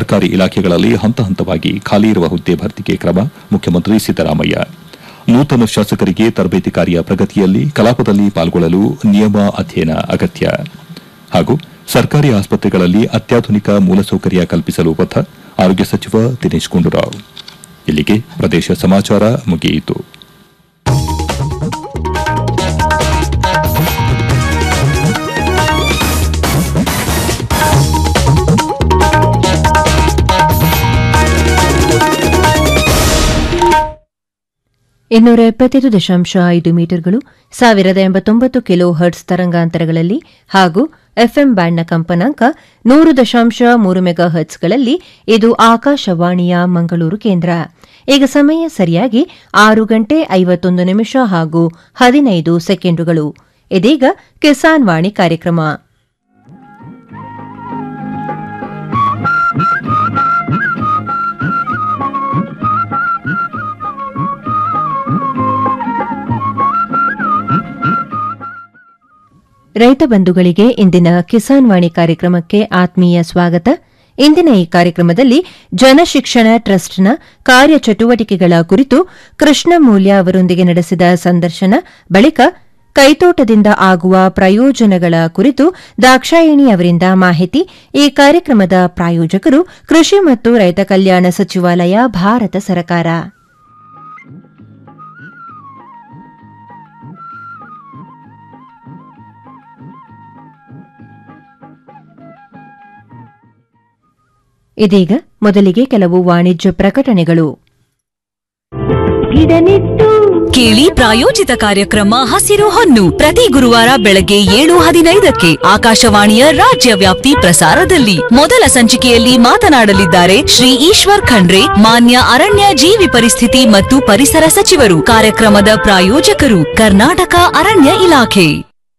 ಸರ್ಕಾರಿ ಇಲಾಖೆಗಳಲ್ಲಿ ಹಂತ ಹಂತವಾಗಿ ಖಾಲಿ ಇರುವ ಹುದ್ದೆ ಭರ್ತಿಗೆ ಕ್ರಮ ಮುಖ್ಯಮಂತ್ರಿ ಸಿದ್ದರಾಮಯ್ಯ ನೂತನ ಶಾಸಕರಿಗೆ ತರಬೇತಿ ಕಾರ್ಯ ಪ್ರಗತಿಯಲ್ಲಿ ಕಲಾಪದಲ್ಲಿ ಪಾಲ್ಗೊಳ್ಳಲು ನಿಯಮ ಅಧ್ಯಯನ ಅಗತ್ಯ ಹಾಗೂ ಸರ್ಕಾರಿ ಆಸ್ಪತ್ರೆಗಳಲ್ಲಿ ಅತ್ಯಾಧುನಿಕ ಮೂಲಸೌಕರ್ಯ ಕಲ್ಪಿಸಲು ಬದ್ಧ ಆರೋಗ್ಯ ಸಚಿವ ದಿನೇಶ್ ಗುಂಡೂರಾವ್ ಇಲ್ಲಿಗೆ ಪ್ರದೇಶ ಸಮಾಚಾರ ಮುಗಿಯಿತು ಇನ್ನೂರ ಎಪ್ಪತ್ತೈದು ದಶಾಂಶ ಐದು ಮೀಟರ್ಗಳು ಸಾವಿರದ ಎಂಬತ್ತೊಂಬತ್ತು ಕಿಲೋ ಹರ್ಟ್ಸ್ ತರಂಗಾಂತರಗಳಲ್ಲಿ ಹಾಗೂ ಎಫ್ಎಂ ಬ್ಯಾಂಡ್ನ ಕಂಪನಾಂಕ ನೂರು ದಶಾಂಶ ಮೂರು ಮೆಗಾ ಹರ್ಟ್ಸ್ಗಳಲ್ಲಿ ಇದು ಆಕಾಶವಾಣಿಯ ಮಂಗಳೂರು ಕೇಂದ್ರ ಈಗ ಸಮಯ ಸರಿಯಾಗಿ ಆರು ಗಂಟೆ ಐವತ್ತೊಂದು ನಿಮಿಷ ಹಾಗೂ ಹದಿನೈದು ಸೆಕೆಂಡುಗಳು ಇದೀಗ ಕಿಸಾನ್ ವಾಣಿ ಕಾರ್ಯಕ್ರಮ ರೈತ ಬಂಧುಗಳಿಗೆ ಇಂದಿನ ಕಿಸಾನ್ ವಾಣಿ ಕಾರ್ಯಕ್ರಮಕ್ಕೆ ಆತ್ಮೀಯ ಸ್ವಾಗತ ಇಂದಿನ ಈ ಕಾರ್ಯಕ್ರಮದಲ್ಲಿ ಜನಶಿಕ್ಷಣ ಟ್ರಸ್ಟ್ನ ಕಾರ್ಯಚಟುವಟಿಕೆಗಳ ಕುರಿತು ಕೃಷ್ಣ ಮೂಲ್ಯ ಅವರೊಂದಿಗೆ ನಡೆಸಿದ ಸಂದರ್ಶನ ಬಳಿಕ ಕೈತೋಟದಿಂದ ಆಗುವ ಪ್ರಯೋಜನಗಳ ಕುರಿತು ದಾಕ್ಷಾಯಿಣಿ ಅವರಿಂದ ಮಾಹಿತಿ ಈ ಕಾರ್ಯಕ್ರಮದ ಪ್ರಾಯೋಜಕರು ಕೃಷಿ ಮತ್ತು ರೈತ ಕಲ್ಯಾಣ ಸಚಿವಾಲಯ ಭಾರತ ಸರ್ಕಾರ ಇದೀಗ ಮೊದಲಿಗೆ ಕೆಲವು ವಾಣಿಜ್ಯ ಪ್ರಕಟಣೆಗಳು ಕೇಳಿ ಪ್ರಾಯೋಜಿತ ಕಾರ್ಯಕ್ರಮ ಹಸಿರು ಹೊನ್ನು ಪ್ರತಿ ಗುರುವಾರ ಬೆಳಗ್ಗೆ ಏಳು ಹದಿನೈದಕ್ಕೆ ಆಕಾಶವಾಣಿಯ ರಾಜ್ಯ ವ್ಯಾಪ್ತಿ ಪ್ರಸಾರದಲ್ಲಿ ಮೊದಲ ಸಂಚಿಕೆಯಲ್ಲಿ ಮಾತನಾಡಲಿದ್ದಾರೆ ಶ್ರೀ ಈಶ್ವರ್ ಖಂಡ್ರೆ ಮಾನ್ಯ ಅರಣ್ಯ ಜೀವಿ ಪರಿಸ್ಥಿತಿ ಮತ್ತು ಪರಿಸರ ಸಚಿವರು ಕಾರ್ಯಕ್ರಮದ ಪ್ರಾಯೋಜಕರು ಕರ್ನಾಟಕ ಅರಣ್ಯ ಇಲಾಖೆ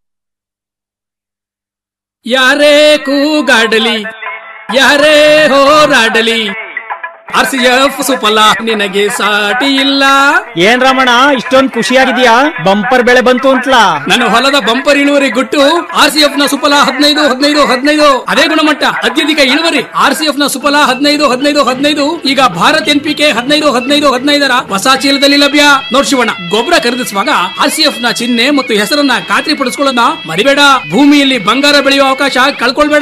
ಯಾರೇ ಕೂಗಾಡಲಿ ಯಾರೇ ಹೋರಾಡಲಿ ಆರ್ ಸಿ ಎಫ್ ಸುಫಲ ನಿನಗೆ ಸಾಟಿ ಇಲ್ಲ ಏನ್ ರಮಣ ಇಷ್ಟೊಂದ್ ಖುಷಿಯಾಗಿದ್ಯಾ ಬಂಪರ್ ಬೆಳೆ ಬಂತು ಅಂತಲಾ ನನ್ನ ಹೊಲದ ಬಂಪರ್ ಇಳುವರಿ ಗುಟ್ಟು ಆರ್ ಸಿ ಎಫ್ ನ ಸುಫಲ ಹದಿನೈದು ಹದಿನೈದು ಹದಿನೈದು ಅದೇ ಗುಣಮಟ್ಟ ಅತ್ಯಧಿಕ ಇಳುವರಿ ಆರ್ ಸಿ ಎಫ್ ನ ಸುಫಲ ಹದಿನೈದು ಹದಿನೈದು ಹದಿನೈದು ಈಗ ಭಾರತ್ ಎನ್ ಪಿ ಕೆ ಹದಿನೈದು ಹದಿನೈದು ಹದಿನೈದರ ಹೊಸ ಚೀಲದಲ್ಲಿ ಲಭ್ಯ ನೋಡ್ ಶಿವಣ್ಣ ಗೊಬ್ಬರ ಖರೀದಿಸುವಾಗ ಆರ್ ಸಿ ಎಫ್ ನ ಚಿಹ್ನೆ ಮತ್ತು ಹೆಸರನ್ನ ಖಾತ್ರಿ ಪಡಿಸ್ಕೊಳ್ಳೋದನ್ನ ಮರಿಬೇಡ ಭೂಮಿಯಲ್ಲಿ ಬಂಗಾರ ಬೆಳೆಯುವ ಅವಕಾಶ ಕಳ್ಕೊಳ್ಬೇಡ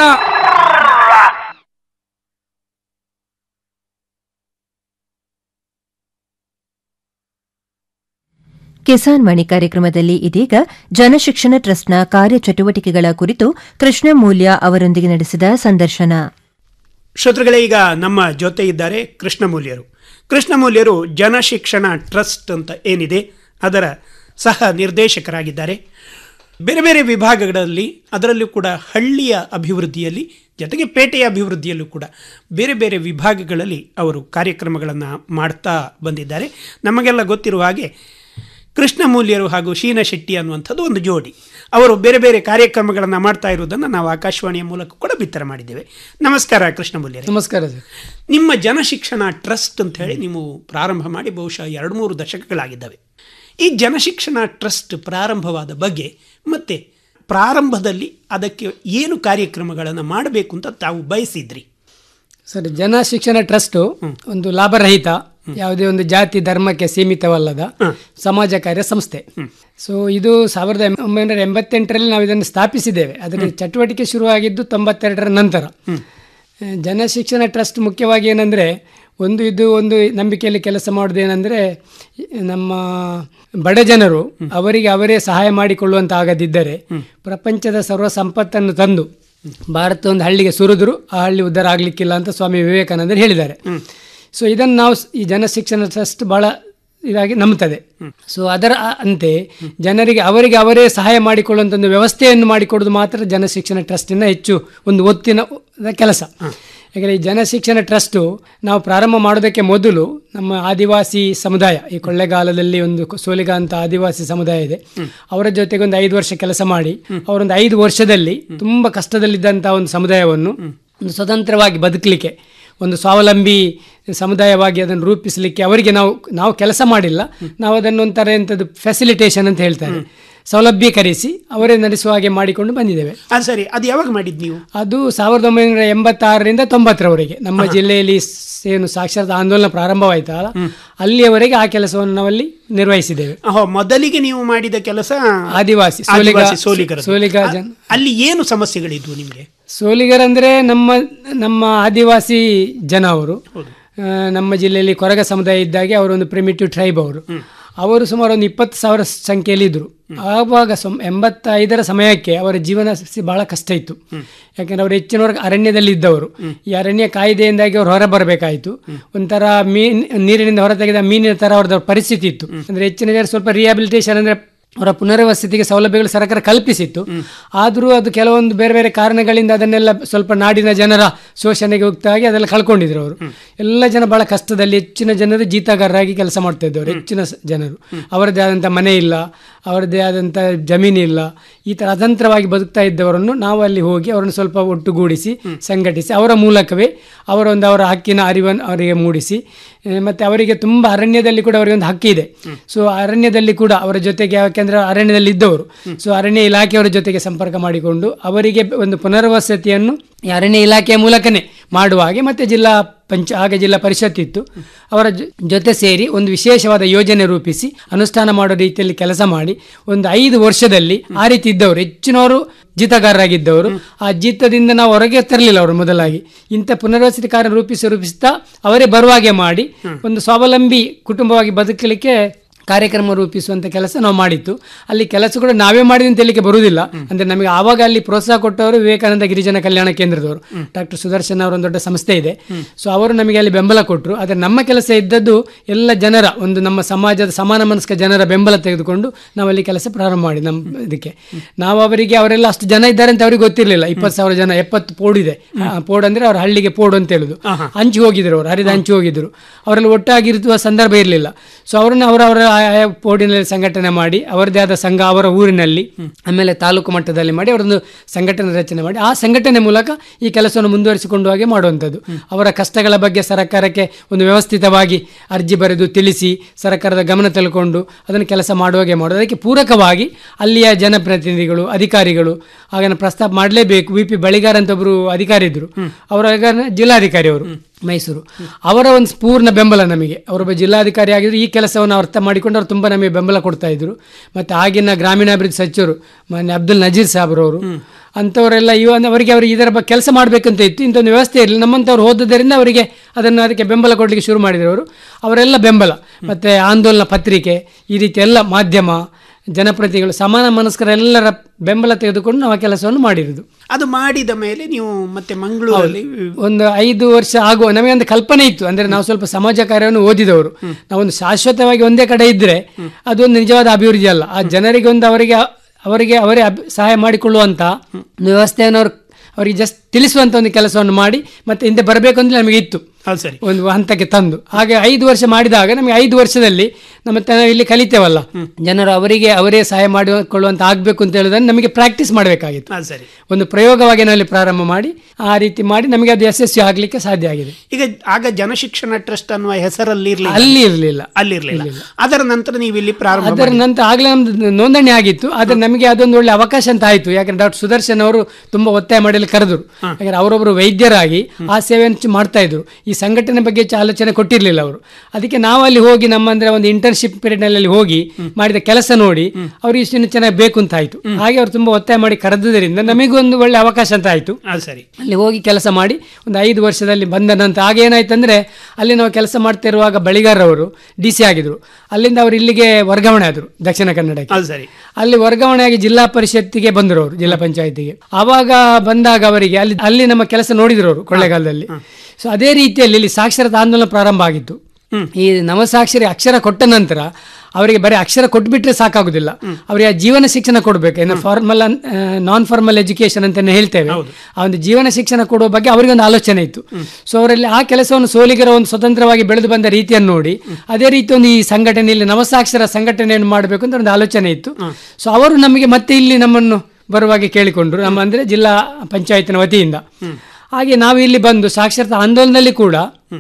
ಕಿಸಾನ್ ವಾಣಿ ಕಾರ್ಯಕ್ರಮದಲ್ಲಿ ಇದೀಗ ಜನಶಿಕ್ಷಣ ಟ್ರಸ್ಟ್ನ ಕಾರ್ಯಚಟುವಟಿಕೆಗಳ ಕುರಿತು ಕೃಷ್ಣ ಮೂಲ್ಯ ಅವರೊಂದಿಗೆ ನಡೆಸಿದ ಸಂದರ್ಶನ ಶ್ರೋತೃಗಳೇ ಈಗ ನಮ್ಮ ಜೊತೆ ಇದ್ದಾರೆ ಕೃಷ್ಣಮೂಲ್ಯರು ಕೃಷ್ಣಮೂಲ್ಯರು ಜನಶಿಕ್ಷಣ ಟ್ರಸ್ಟ್ ಅಂತ ಏನಿದೆ ಅದರ ಸಹ ನಿರ್ದೇಶಕರಾಗಿದ್ದಾರೆ ಬೇರೆ ಬೇರೆ ವಿಭಾಗಗಳಲ್ಲಿ ಅದರಲ್ಲೂ ಕೂಡ ಹಳ್ಳಿಯ ಅಭಿವೃದ್ಧಿಯಲ್ಲಿ ಜೊತೆಗೆ ಪೇಟೆಯ ಅಭಿವೃದ್ಧಿಯಲ್ಲೂ ಕೂಡ ಬೇರೆ ಬೇರೆ ವಿಭಾಗಗಳಲ್ಲಿ ಅವರು ಕಾರ್ಯಕ್ರಮಗಳನ್ನು ಮಾಡ್ತಾ ಬಂದಿದ್ದಾರೆ ನಮಗೆಲ್ಲ ಗೊತ್ತಿರುವ ಹಾಗೆ ಕೃಷ್ಣಮೂಲ್ಯರು ಹಾಗೂ ಶೀನ ಶೆಟ್ಟಿ ಅನ್ನುವಂಥದ್ದು ಒಂದು ಜೋಡಿ ಅವರು ಬೇರೆ ಬೇರೆ ಕಾರ್ಯಕ್ರಮಗಳನ್ನು ಮಾಡ್ತಾ ಇರುವುದನ್ನು ನಾವು ಆಕಾಶವಾಣಿಯ ಮೂಲಕ ಕೂಡ ಬಿತ್ತರ ಮಾಡಿದ್ದೇವೆ ನಮಸ್ಕಾರ ಕೃಷ್ಣಮೂಲ್ಯರು ನಮಸ್ಕಾರ ಸರ್ ನಿಮ್ಮ ಜನಶಿಕ್ಷಣ ಟ್ರಸ್ಟ್ ಅಂತ ಹೇಳಿ ನೀವು ಪ್ರಾರಂಭ ಮಾಡಿ ಬಹುಶಃ ಎರಡು ಮೂರು ದಶಕಗಳಾಗಿದ್ದಾವೆ ಈ ಜನಶಿಕ್ಷಣ ಟ್ರಸ್ಟ್ ಪ್ರಾರಂಭವಾದ ಬಗ್ಗೆ ಮತ್ತೆ ಪ್ರಾರಂಭದಲ್ಲಿ ಅದಕ್ಕೆ ಏನು ಕಾರ್ಯಕ್ರಮಗಳನ್ನು ಮಾಡಬೇಕು ಅಂತ ತಾವು ಬಯಸಿದ್ರಿ ಸರ್ ಜನ ಶಿಕ್ಷಣ ಟ್ರಸ್ಟ್ ಒಂದು ಲಾಭರಹಿತ ಯಾವುದೇ ಒಂದು ಜಾತಿ ಧರ್ಮಕ್ಕೆ ಸೀಮಿತವಲ್ಲದ ಸಮಾಜ ಕಾರ್ಯ ಸಂಸ್ಥೆ ಸೊ ಇದು ಸಾವಿರದ ಎಂ- ಒಂಬೈನೂರ ಎಂಬತ್ತೆಂಟರಲ್ಲಿ ನಾವು ಇದನ್ನು ಸ್ಥಾಪಿಸಿದ್ದೇವೆ ಅದರ ಚಟುವಟಿಕೆ ಶುರುವಾಗಿದ್ದು ತೊಂಬತ್ತೆರಡರ ನಂತರ ಆ, ಜನ ಶಿಕ್ಷಣ ಟ್ರಸ್ಟ್ ಮುಖ್ಯವಾಗಿ ಏನಂದ್ರೆ ಒಂದು ಇದು ಒಂದು ನಂಬಿಕೆಯಲ್ಲಿ ಕೆಲಸ ಮಾಡೋದು ಏನಂದ್ರೆ ನಮ್ಮ ಬಡ ಜನರು ಅವರಿಗೆ ಅವರೇ ಸಹಾಯ ಮಾಡಿಕೊಳ್ಳುವಂತ ಆಗದಿದ್ದರೆ ಪ್ರಪಂಚದ ಸರ್ವ ಸಂಪತ್ತನ್ನು ತಂದು ಭಾರತ ಒಂದು ಹಳ್ಳಿಗೆ ಸುರಿದ್ರು ಆ ಹಳ್ಳಿ ಉದ್ಧಾರ ಆಗ್ಲಿಕ್ಕಿಲ್ಲ ಅಂತ ಸ್ವಾಮಿ ವಿವೇಕಾನಂದರು ಹೇಳಿದ್ದಾರೆ ಸೊ ಇದನ್ನು ನಾವು ಸ್- ಈ ಜನಶಿಕ್ಷಣ ಟ್ರಸ್ಟ್ ಬಹಳ ಇದಾಗಿ ನಂಬುತ್ತದೆ ಸೊ ಅದರ ಆ- ಅಂತೆ ಜನರಿಗೆ ಅವರಿಗೆ ಅವರೇ ಸಹಾಯ ಮಾಡಿಕೊಳ್ಳುವಂಥ ಒಂದು ವ್ಯವಸ್ಥೆಯನ್ನು ಮಾಡಿಕೊಡೋದು ಮಾತ್ರ ಜನಶಿಕ್ಷಣ ಟ್ರಸ್ಟಿನ ಹೆಚ್ಚು ಒಂದು ಒತ್ತಿನ ಕೆಲಸ ಯಾಕಂದರೆ ಈ ಜನಶಿಕ್ಷಣ ಟ್ರಸ್ಟು ನಾವು ಪ್ರಾರಂಭ ಮಾಡೋದಕ್ಕೆ ಮೊದಲು ನಮ್ಮ ಆದಿವಾಸಿ ಸಮುದಾಯ ಈ ಕೊಳ್ಳೆಗಾಲದಲ್ಲಿ ಒಂದು ಕ- ಸೋಲಿಗ ಅಂತ ಆದಿವಾಸಿ ಸಮುದಾಯ ಇದೆ ಅವರ ಜೊತೆಗೆ ಒಂದು ಐದು ವರ್ಷ ಕೆಲಸ ಮಾಡಿ ಅವರೊಂದು ಐದು ವರ್ಷದಲ್ಲಿ ತುಂಬ ಕಷ್ಟದಲ್ಲಿದ್ದಂಥ ಒಂದು ಸಮುದಾಯವನ್ನು ಒಂದು ಸ್ವತಂತ್ರವಾಗಿ ಬದುಕಲಿಕ್ಕೆ ಒಂದು ಸ್ವಾವಲಂಬಿ ಸಮುದಾಯವಾಗಿ ಅದನ್ನು ರೂಪಿಸಲಿಕ್ಕೆ ಅವರಿಗೆ ನಾವು ನಾವು ಕೆಲಸ ಮಾಡಿಲ್ಲ ನಾವು ಅದನ್ನು ಒಂಥರ ಎಂಥದ್ದು ಫೆಸಿಲಿಟೇಷನ್ ಅಂತ ಹೇಳ್ತಾರೆ ಸೌಲಭ್ಯೀಕರಿಸಿ ಅವರೇ ನಡೆಸುವ ಹಾಗೆ ಮಾಡಿಕೊಂಡು ಬಂದಿದ್ದೇವೆ ಅದು ಸರಿ ಅದು ಯಾವಾಗ ಮಾಡಿದ್ ನೀವು ಅದು ಸಾವಿರದ ಒಂಬೈನೂರ ಎಂಬತ್ತಾರರಿಂದ ತೊಂಬತ್ತರವರೆಗೆ ನಮ್ಮ ಜಿಲ್ಲೆಯಲ್ಲಿ ಸ್- ಏನು ಸಾಕ್ಷರತಾ ಆಂದೋಲನ ಪ್ರಾರಂಭವಾಯ್ತಲ್ಲ ಅಲ್ಲಿಯವರೆಗೆ ಆ ಕೆಲಸವನ್ನು ನಾವಲ್ಲಿ ನಿರ್ವಹಿಸಿದ್ದೇವೆ ಅಹೋ ಮೊದಲಿಗೆ ನೀವು ಮಾಡಿದ ಕೆಲಸ ಆದಿವಾಸಿ, ಸೋಲಿಗ- ಆದಿವಾಸಿ ಸೋಲಿಗರ ಸೋಲಿಗ ಜನ- ಅಲ್ಲಿ ಏನು ಸಮಸ್ಯೆಗಳಿದ್ವು ನಿಮಗೆ ಸೋಲಿಗರಂದ್ರೆ ನಮ್ಮ ನಮ್ಮ ಆದಿವಾಸಿ ಜನ ಅವರು ಆ, ನಮ್ಮ ಜಿಲ್ಲೆಯಲ್ಲಿ ಕೊರಗ ಸಮುದಾಯ ಇದ್ದಾಗೆ ಅವರು ಒಂದು ಪ್ರಿಮಿಟಿವ್ ಟ್ರೈಬ್ ಅವರು ಅವರು ಸುಮಾರು ಒಂದು ಇಪ್ಪತ್ತು ಸಾವಿರ ಸಂಖ್ಯೆಯಲ್ಲಿ ಇದ್ರು ಆವಾಗ ಸೊಮ್ ಎಂಬತ್ತೈದರ ಸಮಯಕ್ಕೆ ಅವರ ಜೀವನ ಸಿ- ಬಹಳ ಕಷ್ಟ ಇತ್ತು ಯಾಕಂದ್ರೆ ಅವರು ಹೆಚ್ಚಿನವರೆಗೆ ಅರಣ್ಯದಲ್ಲಿ ಇದ್ದವರು ಈ ಅರಣ್ಯ ಕಾಯ್ದೆಯಿಂದಾಗಿ ಅವ್ರು ಹೊರ ಬರಬೇಕಾಯಿತು ಒಂಥರ ಮೀನ್ ನೀರಿನಿಂದ ಹೊರ ತೆಗೆದ ಮೀನಿನ ತರ ಅವ್ರದ್ದು ಪರಿಸ್ಥಿತಿ ಇತ್ತು ಅಂದ್ರೆ ಹೆಚ್ಚಿನ ಜನ ಸ್ವಲ್ಪ ರಿಹಾಬಿಲಿಟೇಷನ್ ಅಂದ್ರೆ ಅವರ ಪುನರ್ವಸತಿಗೆ ಸೌಲಭ್ಯಗಳು ಸರ್ಕಾರ ಕಲ್ಪಿಸಿತ್ತು ಆದರೂ ಅದು ಕೆಲವೊಂದು ಬೇರೆ ಬೇರೆ ಕಾರಣಗಳಿಂದ ಅದನ್ನೆಲ್ಲ ಸ್ವಲ್ಪ ನಾಡಿನ ಜನರ ಶೋಷಣೆಗೆ ಹೋಗ್ತಾಗಿ ಅದೆಲ್ಲ ಕಳ್ಕೊಂಡಿದ್ರು ಅವರು ಎಲ್ಲ ಜನ ಬಹಳ ಕಷ್ಟದಲ್ಲಿ ಹೆಚ್ಚಿನ ಜನರು ಜೀತಗಾರರಾಗಿ ಕೆಲಸ ಮಾಡ್ತಾ ಇದ್ದವರು ಹೆಚ್ಚಿನ ಸ- ಜನರು ಅವರದೇ ಆದಂಥ ಮನೆ ಇಲ್ಲ ಅವರದೇ ಆದಂಥ ಜಮೀನು ಇಲ್ಲ ಈ ಥರ ಅತಂತ್ರವಾಗಿ ಬದುಕ್ತಾ ಇದ್ದವರನ್ನು ನಾವು ಅಲ್ಲಿ ಹೋಗಿ ಅವರನ್ನು ಸ್ವಲ್ಪ ಒಟ್ಟುಗೂಡಿಸಿ ಸಂಘಟಿಸಿ ಅವರ ಮೂಲಕವೇ ಅವರ ಒಂದು ಅವರ ಹಕ್ಕಿನ ಅರಿವನ್ನು ಅವರಿಗೆ ಮೂಡಿಸಿ ಆ, ಮತ್ತೆ ಅವರಿಗೆ ತುಂಬ ಅರಣ್ಯದಲ್ಲಿ ಕೂಡ ಅವರಿಗೆ ಒಂದು ಹಕ್ಕಿದೆ ಸೊ ಅರಣ್ಯದಲ್ಲಿ ಕೂಡ ಅವರ ಜೊತೆಗೆ ಯಾಕೆಂದ್ರೆ ಅರಣ್ಯದಲ್ಲಿ ಇದ್ದವರು ಸೊ ಅರಣ್ಯ ಇಲಾಖೆಯವರ ಜೊತೆಗೆ ಸಂಪರ್ಕ ಮಾಡಿಕೊಂಡು ಅವರಿಗೆ ಒಂದು ಪುನರ್ವಸತಿಯನ್ನು ಈ ಅರಣ್ಯ ಇಲಾಖೆಯ ಮೂಲಕನೇ ಮಾಡುವ ಹಾಗೆ ಮತ್ತೆ ಜಿಲ್ಲಾ ಪಂಚ ಆಗ ಜಿಲ್ಲಾ ಪರಿಷತ್ ಇತ್ತು ಅವರ ಜೊ- ಜೊತೆ ಸೇರಿ ಒಂದು ವಿಶೇಷವಾದ ಯೋಜನೆ ರೂಪಿಸಿ ಅನುಷ್ಠಾನ ಮಾಡೋ ರೀತಿಯಲ್ಲಿ ಕೆಲಸ ಮಾಡಿ ಒಂದು ಐದು ವರ್ಷದಲ್ಲಿ ಆ ರೀತಿ ಇದ್ದವರು ಹೆಚ್ಚಿನವರು ಜೀತಗಾರರಾಗಿದ್ದವರು ಆ ಜೀತದಿಂದ ನಾವು ಹೊರಗೆ ತರಲಿಲ್ಲ ಅವರು ಮೊದಲಾಗಿ ಇಂಥ ಪುನರ್ವಸತಿ ಕಾರ್ಯ ರೂಪಿಸಿ ರೂಪಿಸ್ತಾ ಅವರೇ ಬರುವಾಗೆ ಮಾಡಿ ಒಂದು ಸ್ವಾವಲಂಬಿ ಕುಟುಂಬವಾಗಿ ಬದುಕಲಿಕ್ಕೆ ಕಾರ್ಯಕ್ರಮ ರೂಪಿಸುವಂತ ಕೆಲಸ ನಾವು ಮಾಡಿತ್ತು ಅಲ್ಲಿ ಕೆಲಸ ಕೂಡ ನಾವೇ ಮಾಡಿದ ಅಂತ ಹೇಳಲಿಕ್ಕೆ ಬರುವುದಿಲ್ಲ ಅಂದ್ರೆ ನಮಗೆ ಆವಾಗ ಅಲ್ಲಿ ಪ್ರೋತ್ಸಾಹ ಕೊಟ್ಟವರು ವಿವೇಕಾನಂದ ಗಿರಿಜನ ಕಲ್ಯಾಣ ಕೇಂದ್ರದವರು ಡಾಕ್ಟರ್ ಸುದರ್ಶನ್ ಅವರ ಒಂದು ದೊಡ್ಡ ಸಂಸ್ಥೆ ಇದೆ ಸೊ ಅವರು ನಮಗೆ ಅಲ್ಲಿ ಬೆಂಬಲ ಕೊಟ್ಟರು ಆದರೆ ನಮ್ಮ ಕೆಲಸ ಇದ್ದದ್ದು ಎಲ್ಲ ಜನರ ಒಂದು ನಮ್ಮ ಸಮಾಜದ ಸಮಾನ ಮನಸ್ಕ ಜನರ ಬೆಂಬಲ ತೆಗೆದುಕೊಂಡು ನಾವು ಅಲ್ಲಿ ಕೆಲಸ ಪ್ರಾರಂಭ ಮಾಡಿ ನಮ್ಮ ಇದಕ್ಕೆ ನಾವು ಅವರಿಗೆ ಅವರೆಲ್ಲ ಅಷ್ಟು ಜನ ಇದ್ದಾರೆ ಅಂತ ಅವ್ರಿಗೆ ಗೊತ್ತಿರಲಿಲ್ಲ ಇಪ್ಪತ್ತು ಸಾವಿರ ಜನ ಎಪ್ಪತ್ತು ಪೋಡ್ ಇದೆ ಆ, ಪೋಡ್ ಅಂದ್ರೆ ಅವ್ರ ಹಳ್ಳಿಗೆ ಪೋಡ್ ಅಂತ ಹೇಳುದು ಹಂಚಿ ಹೋಗಿದ್ರು ಅವರು ಹರಿದ ಹಂಚಿ ಹೋಗಿದ್ರು ಅವರೆಲ್ಲ ಒಟ್ಟಾಗಿರುವ ಸಂದರ್ಭ ಇರಲಿಲ್ಲ ಸೊ ಅವರನ್ನ ಅವರವರ ಆಯಾ ಪೋಡಿನಲ್ಲಿ ಸಂಘಟನೆ ಮಾಡಿ ಅವರದೇ ಆದ ಸಂಘ ಅವರ ಊರಿನಲ್ಲಿ ಆಮೇಲೆ ತಾಲೂಕು ಮಟ್ಟದಲ್ಲಿ ಮಾಡಿ ಅವರೊಂದು ಸಂಘಟನೆ ರಚನೆ ಮಾಡಿ ಆ ಸಂಘಟನೆ ಮೂಲಕ ಈ ಕೆಲಸವನ್ನು ಮುಂದುವರಿಸಿಕೊಂಡು ಹಾಗೆ ಮಾಡುವಂಥದ್ದು ಅವರ ಕಷ್ಟಗಳ ಬಗ್ಗೆ ಸರ್ಕಾರಕ್ಕೆ ಒಂದು ವ್ಯವಸ್ಥಿತವಾಗಿ ಅರ್ಜಿ ಬರೆದು ತಿಳಿಸಿ ಸರ್ಕಾರದ ಗಮನ ತೆಗೆದುಕೊಂಡು ಅದನ್ನು ಕೆಲಸ ಮಾಡುವಾಗೆ ಮಾಡೋದು ಅದಕ್ಕೆ ಪೂರಕವಾಗಿ ಅಲ್ಲಿಯ ಜನಪ್ರತಿನಿಧಿಗಳು ಅಧಿಕಾರಿಗಳು ಆಗನ ಪ್ರಸ್ತಾಪ ಮಾಡಲೇಬೇಕು ವಿ ಪಿ ಬಳಿಗಾರ್ ಅಂತ ಒಬ್ಬರು ಅಧಿಕಾರಿ ಇದ್ರು ಅವರ ಜಿಲ್ಲಾಧಿಕಾರಿ ಅವರು ಮೈಸೂರು ಅವರ ಒಂದು ಪೂರ್ಣ ಬೆಂಬಲ ನಮಗೆ ಅವರೊಬ್ಬ ಜಿಲ್ಲಾಧಿಕಾರಿ ಆಗಿದ್ರು ಈ ಕೆಲಸವನ್ನು ಅರ್ಥ ಮಾಡಿಕೊಂಡು ಅವರು ತುಂಬ ನಮಗೆ ಬೆಂಬಲ ಕೊಡ್ತಾ ಇದ್ರು ಮತ್ತು ಆಗಿನ ಗ್ರಾಮೀಣಾಭಿವೃದ್ಧಿ ಸಚಿವರು ಮಾನ್ಯ ಅಬ್ದುಲ್ ನಜೀರ್ ಸಾಬ್ರವರು ಅಂಥವರೆಲ್ಲ ಇವನ್ ಅವರಿಗೆ ಅವರಿಗೆ ಇದರ ಬಗ್ಗೆ ಕೆಲಸ ಮಾಡಬೇಕಂತ ಇತ್ತು ಇಂಥ ಒಂದು ವ್ಯವಸ್ಥೆ ಇರಲಿಲ್ಲ ನಮ್ಮಂಥವ್ರು ಹೋದದ್ದರಿಂದ ಅವರಿಗೆ ಅದನ್ನು ಅದಕ್ಕೆ ಬೆಂಬಲ ಕೊಡಲಿಕ್ಕೆ ಶುರು ಮಾಡಿದ್ರು ಅವರು ಅವರೆಲ್ಲ ಬೆಂಬಲ ಮತ್ತು ಆಂದೋಲನ ಪತ್ರಿಕೆ ಈ ರೀತಿ ಎಲ್ಲ ಮಾಧ್ಯಮ ಜನಪ್ರತಿನಿಧಿಗಳು ಸಮಾನ ಮನಸ್ಕರೆಲ್ಲರ ಬೆಂಬಲ ತೆಗೆದುಕೊಂಡು ನಾವು ಆ ಕೆಲಸವನ್ನು ಮಾಡಿರುವುದು ಅದು ಮಾಡಿದ ಮೇಲೆ ನೀವು ಮತ್ತೆ ಮಂಗಳೂರಲ್ಲಿ ಒಂದು ಐದು ವರ್ಷ ಆಗುವ ನಮಗೆ ಒಂದು ಕಲ್ಪನೆ ಇತ್ತು ಅಂದ್ರೆ ನಾವು ಸ್ವಲ್ಪ ಸಮಾಜ ಕಾರ್ಯವನ್ನು ಓದಿದವರು ನಾವೊಂದು ಶಾಶ್ವತವಾಗಿ ಒಂದೇ ಕಡೆ ಇದ್ರೆ ಅದೊಂದು ನಿಜವಾದ ಅಭಿವೃದ್ಧಿ ಅಲ್ಲ ಆ ಜನರಿಗೆ ಒಂದು ಅವರಿಗೆ ಅವರಿಗೆ ಅವರೇ ಅಭಿ- ಸಹಾಯ ಮಾಡಿಕೊಳ್ಳುವಂತ ವ್ಯವಸ್ಥೆಯನ್ನು ಅವರು ಅವರಿಗೆ ಜಸ್ಟ್ ತಿಳಿಸುವಂತ ಒಂದು ಕೆಲಸವನ್ನು ಮಾಡಿ ಮತ್ತೆ ಹಿಂದೆ ಬರಬೇಕು ಅಂತ ನಮಗೆ ಇತ್ತು ಹೌದು ಸರಿ ಒಂದು ಹಂತಕ್ಕೆ ತಂದು ಹಾಗೆ ಐದು ವರ್ಷ ಮಾಡಿದಾಗ ನಮಗೆ ಐದು ವರ್ಷದಲ್ಲಿ ನಮ್ಮ ತ- ಇಲ್ಲಿ ಕಲಿತೇವಲ್ಲ ಜನರು ಅವರಿಗೆ ಅವರೇ ಸಹಾಯ ಮಾಡಿಕೊಳ್ಳುವಂತ ಆಗ್ಬೇಕು ಅಂತ ಹೇಳೋದನ್ನು ನಮಗೆ ಪ್ರಾಕ್ಟೀಸ್ ಮಾಡಬೇಕಾಗಿತ್ತು ಅದು ಸರಿ ಒಂದು ಪ್ರಯೋಗವಾಗಿ ನಾವಲ್ಲಿ ಪ್ರಾರಂಭ ಮಾಡಿ ಆ ರೀತಿ ಮಾಡಿ ನಮಗೆ ಅದು ಯಶಸ್ವಿ ಆಗಲಿಕ್ಕೆ ಸಾಧ್ಯ ಆಗಿದೆ ಈಗ ಆಗ ಜನಶಿಕ್ಷಣ ಟ್ರಸ್ಟ್ ಅನ್ನುವ ಹೆಸರಲ್ಲಿ ಇರಲಿಲ್ಲ ಅಲ್ಲಿ ಇರಲಿಲ್ಲ ಅಲ್ಲಿರ್ಲಿಲ್ಲ ಅದರ ನಂತರ ನೀವು ಇಲ್ಲಿ ಪ್ರಾರಂಭ ಅದರ ನಂತರ ಆಗಲೇ ನಮ್ದು ನೋಂದಣಿ ಆಗಿತ್ತು ಆದ್ರೆ ನಮಗೆ ಅದೊಂದು ಒಳ್ಳೆ ಅವಕಾಶ ಅಂತ ಆಯ್ತು ಯಾಕಂದ್ರೆ ಡಾಕ್ಟರ್ ಸುದರ್ಶನ್ ಅವರು ತುಂಬಾ ಒತ್ತಾಯ ಮಾಡಲು ಕರೆದ್ರು ಯಾಕಂದ್ರೆ ಅವರೊಬ್ಬರು ವೈದ್ಯರಾಗಿ ಆ ಸೇವೆಯನ್ನು ಚ- ಮಾಡ್ತಾ ಇದ್ರು ಈ ಸಂಘಟನೆ ಬಗ್ಗೆ ಹೆಚ್ಚು ಆಲೋಚನೆ ಕೊಟ್ಟಿರ್ಲಿಲ್ಲ ಅವರು ಅದಕ್ಕೆ ನಾವು ಅಲ್ಲಿ ಹೋಗಿ ನಮ್ಮ ಅಂದ್ರೆ ಒಂದು ಇಂಟರ್ನ್ಶಿಪ್ ಪೀರಿಯಡ್ ನಲ್ಲಿ ಹೋಗಿ ಮಾಡಿದ ಕೆಲಸ ನೋಡಿ ಅವ್ರಿಗೆ ಇಷ್ಟು ಚೆನ್ನಾಗಿ ಬೇಕು ಅಂತ ಆಯ್ತು ಹಾಗೆ ಅವರು ತುಂಬಾ ಒತ್ತಾಯ ಮಾಡಿ ಕರೆದುದರಿಂದ ನಮಗೂ ಒಂದು ಒಳ್ಳೆ ಅವಕಾಶ ಅಂತ ಆಯ್ತು ಅದು ಸರಿ ಅಲ್ಲಿ ಹೋಗಿ ಕೆಲಸ ಮಾಡಿ ಒಂದು ಐದು ವರ್ಷದಲ್ಲಿ ಬಂದ ನಂತರ ಆಗ ಏನಾಯ್ತಂದ್ರೆ ಅಲ್ಲಿ ನಾವು ಕೆಲಸ ಮಾಡ್ತಾ ಇರುವಾಗ ಬಳಿಗಾರವರು ಡಿ ಸಿ ಆಗಿದ್ರು ಅಲ್ಲಿಂದ ಅವರು ಇಲ್ಲಿಗೆ ವರ್ಗಾವಣೆ ಆದರು ದಕ್ಷಿಣ ಕನ್ನಡಕ್ಕೆ ಅದು ಸರಿ ಅಲ್ಲಿ ವರ್ಗಾವಣೆಯಾಗಿ ಜಿಲ್ಲಾ ಪರಿಷತ್ತಿಗೆ ಬಂದರು ಅವರು ಜಿಲ್ಲಾ ಪಂಚಾಯತಿಗೆ ಆವಾಗ ಬಂದಾಗ ಅವರಿಗೆ ಅಲ್ಲಿ ಅಲ್ಲಿ ನಮ್ಮ ಕೆಲಸ ನೋಡಿದ್ರು ಅವರು ಕೊಳ್ಳೇಗಾಲದಲ್ಲಿ ಸೊ ಅದೇ ರೀತಿಯಲ್ಲಿ ಇಲ್ಲಿ ಸಾಕ್ಷರತಾ ಆಂದೋಲನ ಪ್ರಾರಂಭ ಆಗಿತ್ತು ಈ ನವಸಾಕ್ಷರಿ ಅಕ್ಷರ ಕೊಟ್ಟ ನಂತರ ಅವರಿಗೆ ಬರೀ ಅಕ್ಷರ ಕೊಟ್ಬಿಟ್ರೆ ಸಾಕಾಗುದಿಲ್ಲ ಅವರಿಗೆ ಆ ಜೀವನ ಶಿಕ್ಷಣ ಕೊಡಬೇಕು ಏನು ಫಾರ್ಮಲ್ ನಾನ್ ಫಾರ್ಮಲ್ ಎಜುಕೇಶನ್ ಅಂತ ಹೇಳ್ತೇವೆ ಆ ಒಂದು ಜೀವನ ಶಿಕ್ಷಣ ಕೊಡುವ ಬಗ್ಗೆ ಅವರಿಗೆ ಒಂದು ಆಲೋಚನೆ ಇತ್ತು ಸೊ ಅವರಲ್ಲಿ ಆ ಕೆಲಸವನ್ನು ಸೋಲಿಗರ ಒಂದು ಸ್ವತಂತ್ರವಾಗಿ ಬೆಳೆದು ಬಂದ ರೀತಿಯನ್ನು ನೋಡಿ ಅದೇ ರೀತಿ ಒಂದು ಈ ಸಂಘಟನೆಯಲ್ಲಿ ನವಸಾಕ್ಷರ ಸಂಘಟನೆಯನ್ನು ಮಾಡಬೇಕು ಅಂತ ಒಂದು ಆಲೋಚನೆ ಇತ್ತು ಸೊ ಅವರು ನಮಗೆ ಮತ್ತೆ ಇಲ್ಲಿ ನಮ್ಮನ್ನು ಬರುವಾಗೆ ಕೇಳಿಕೊಂಡ್ರು ನಮ್ಮ ಅಂದ್ರೆ ಜಿಲ್ಲಾ ಪಂಚಾಯತ್ನ ವತಿಯಿಂದ ಹಾಗೆ ನಾವು ಇಲ್ಲಿ ಬಂದು ಸಾಕ್ಷರತಾ ಆಂದೋಲನದಲ್ಲಿ ಕೂಡ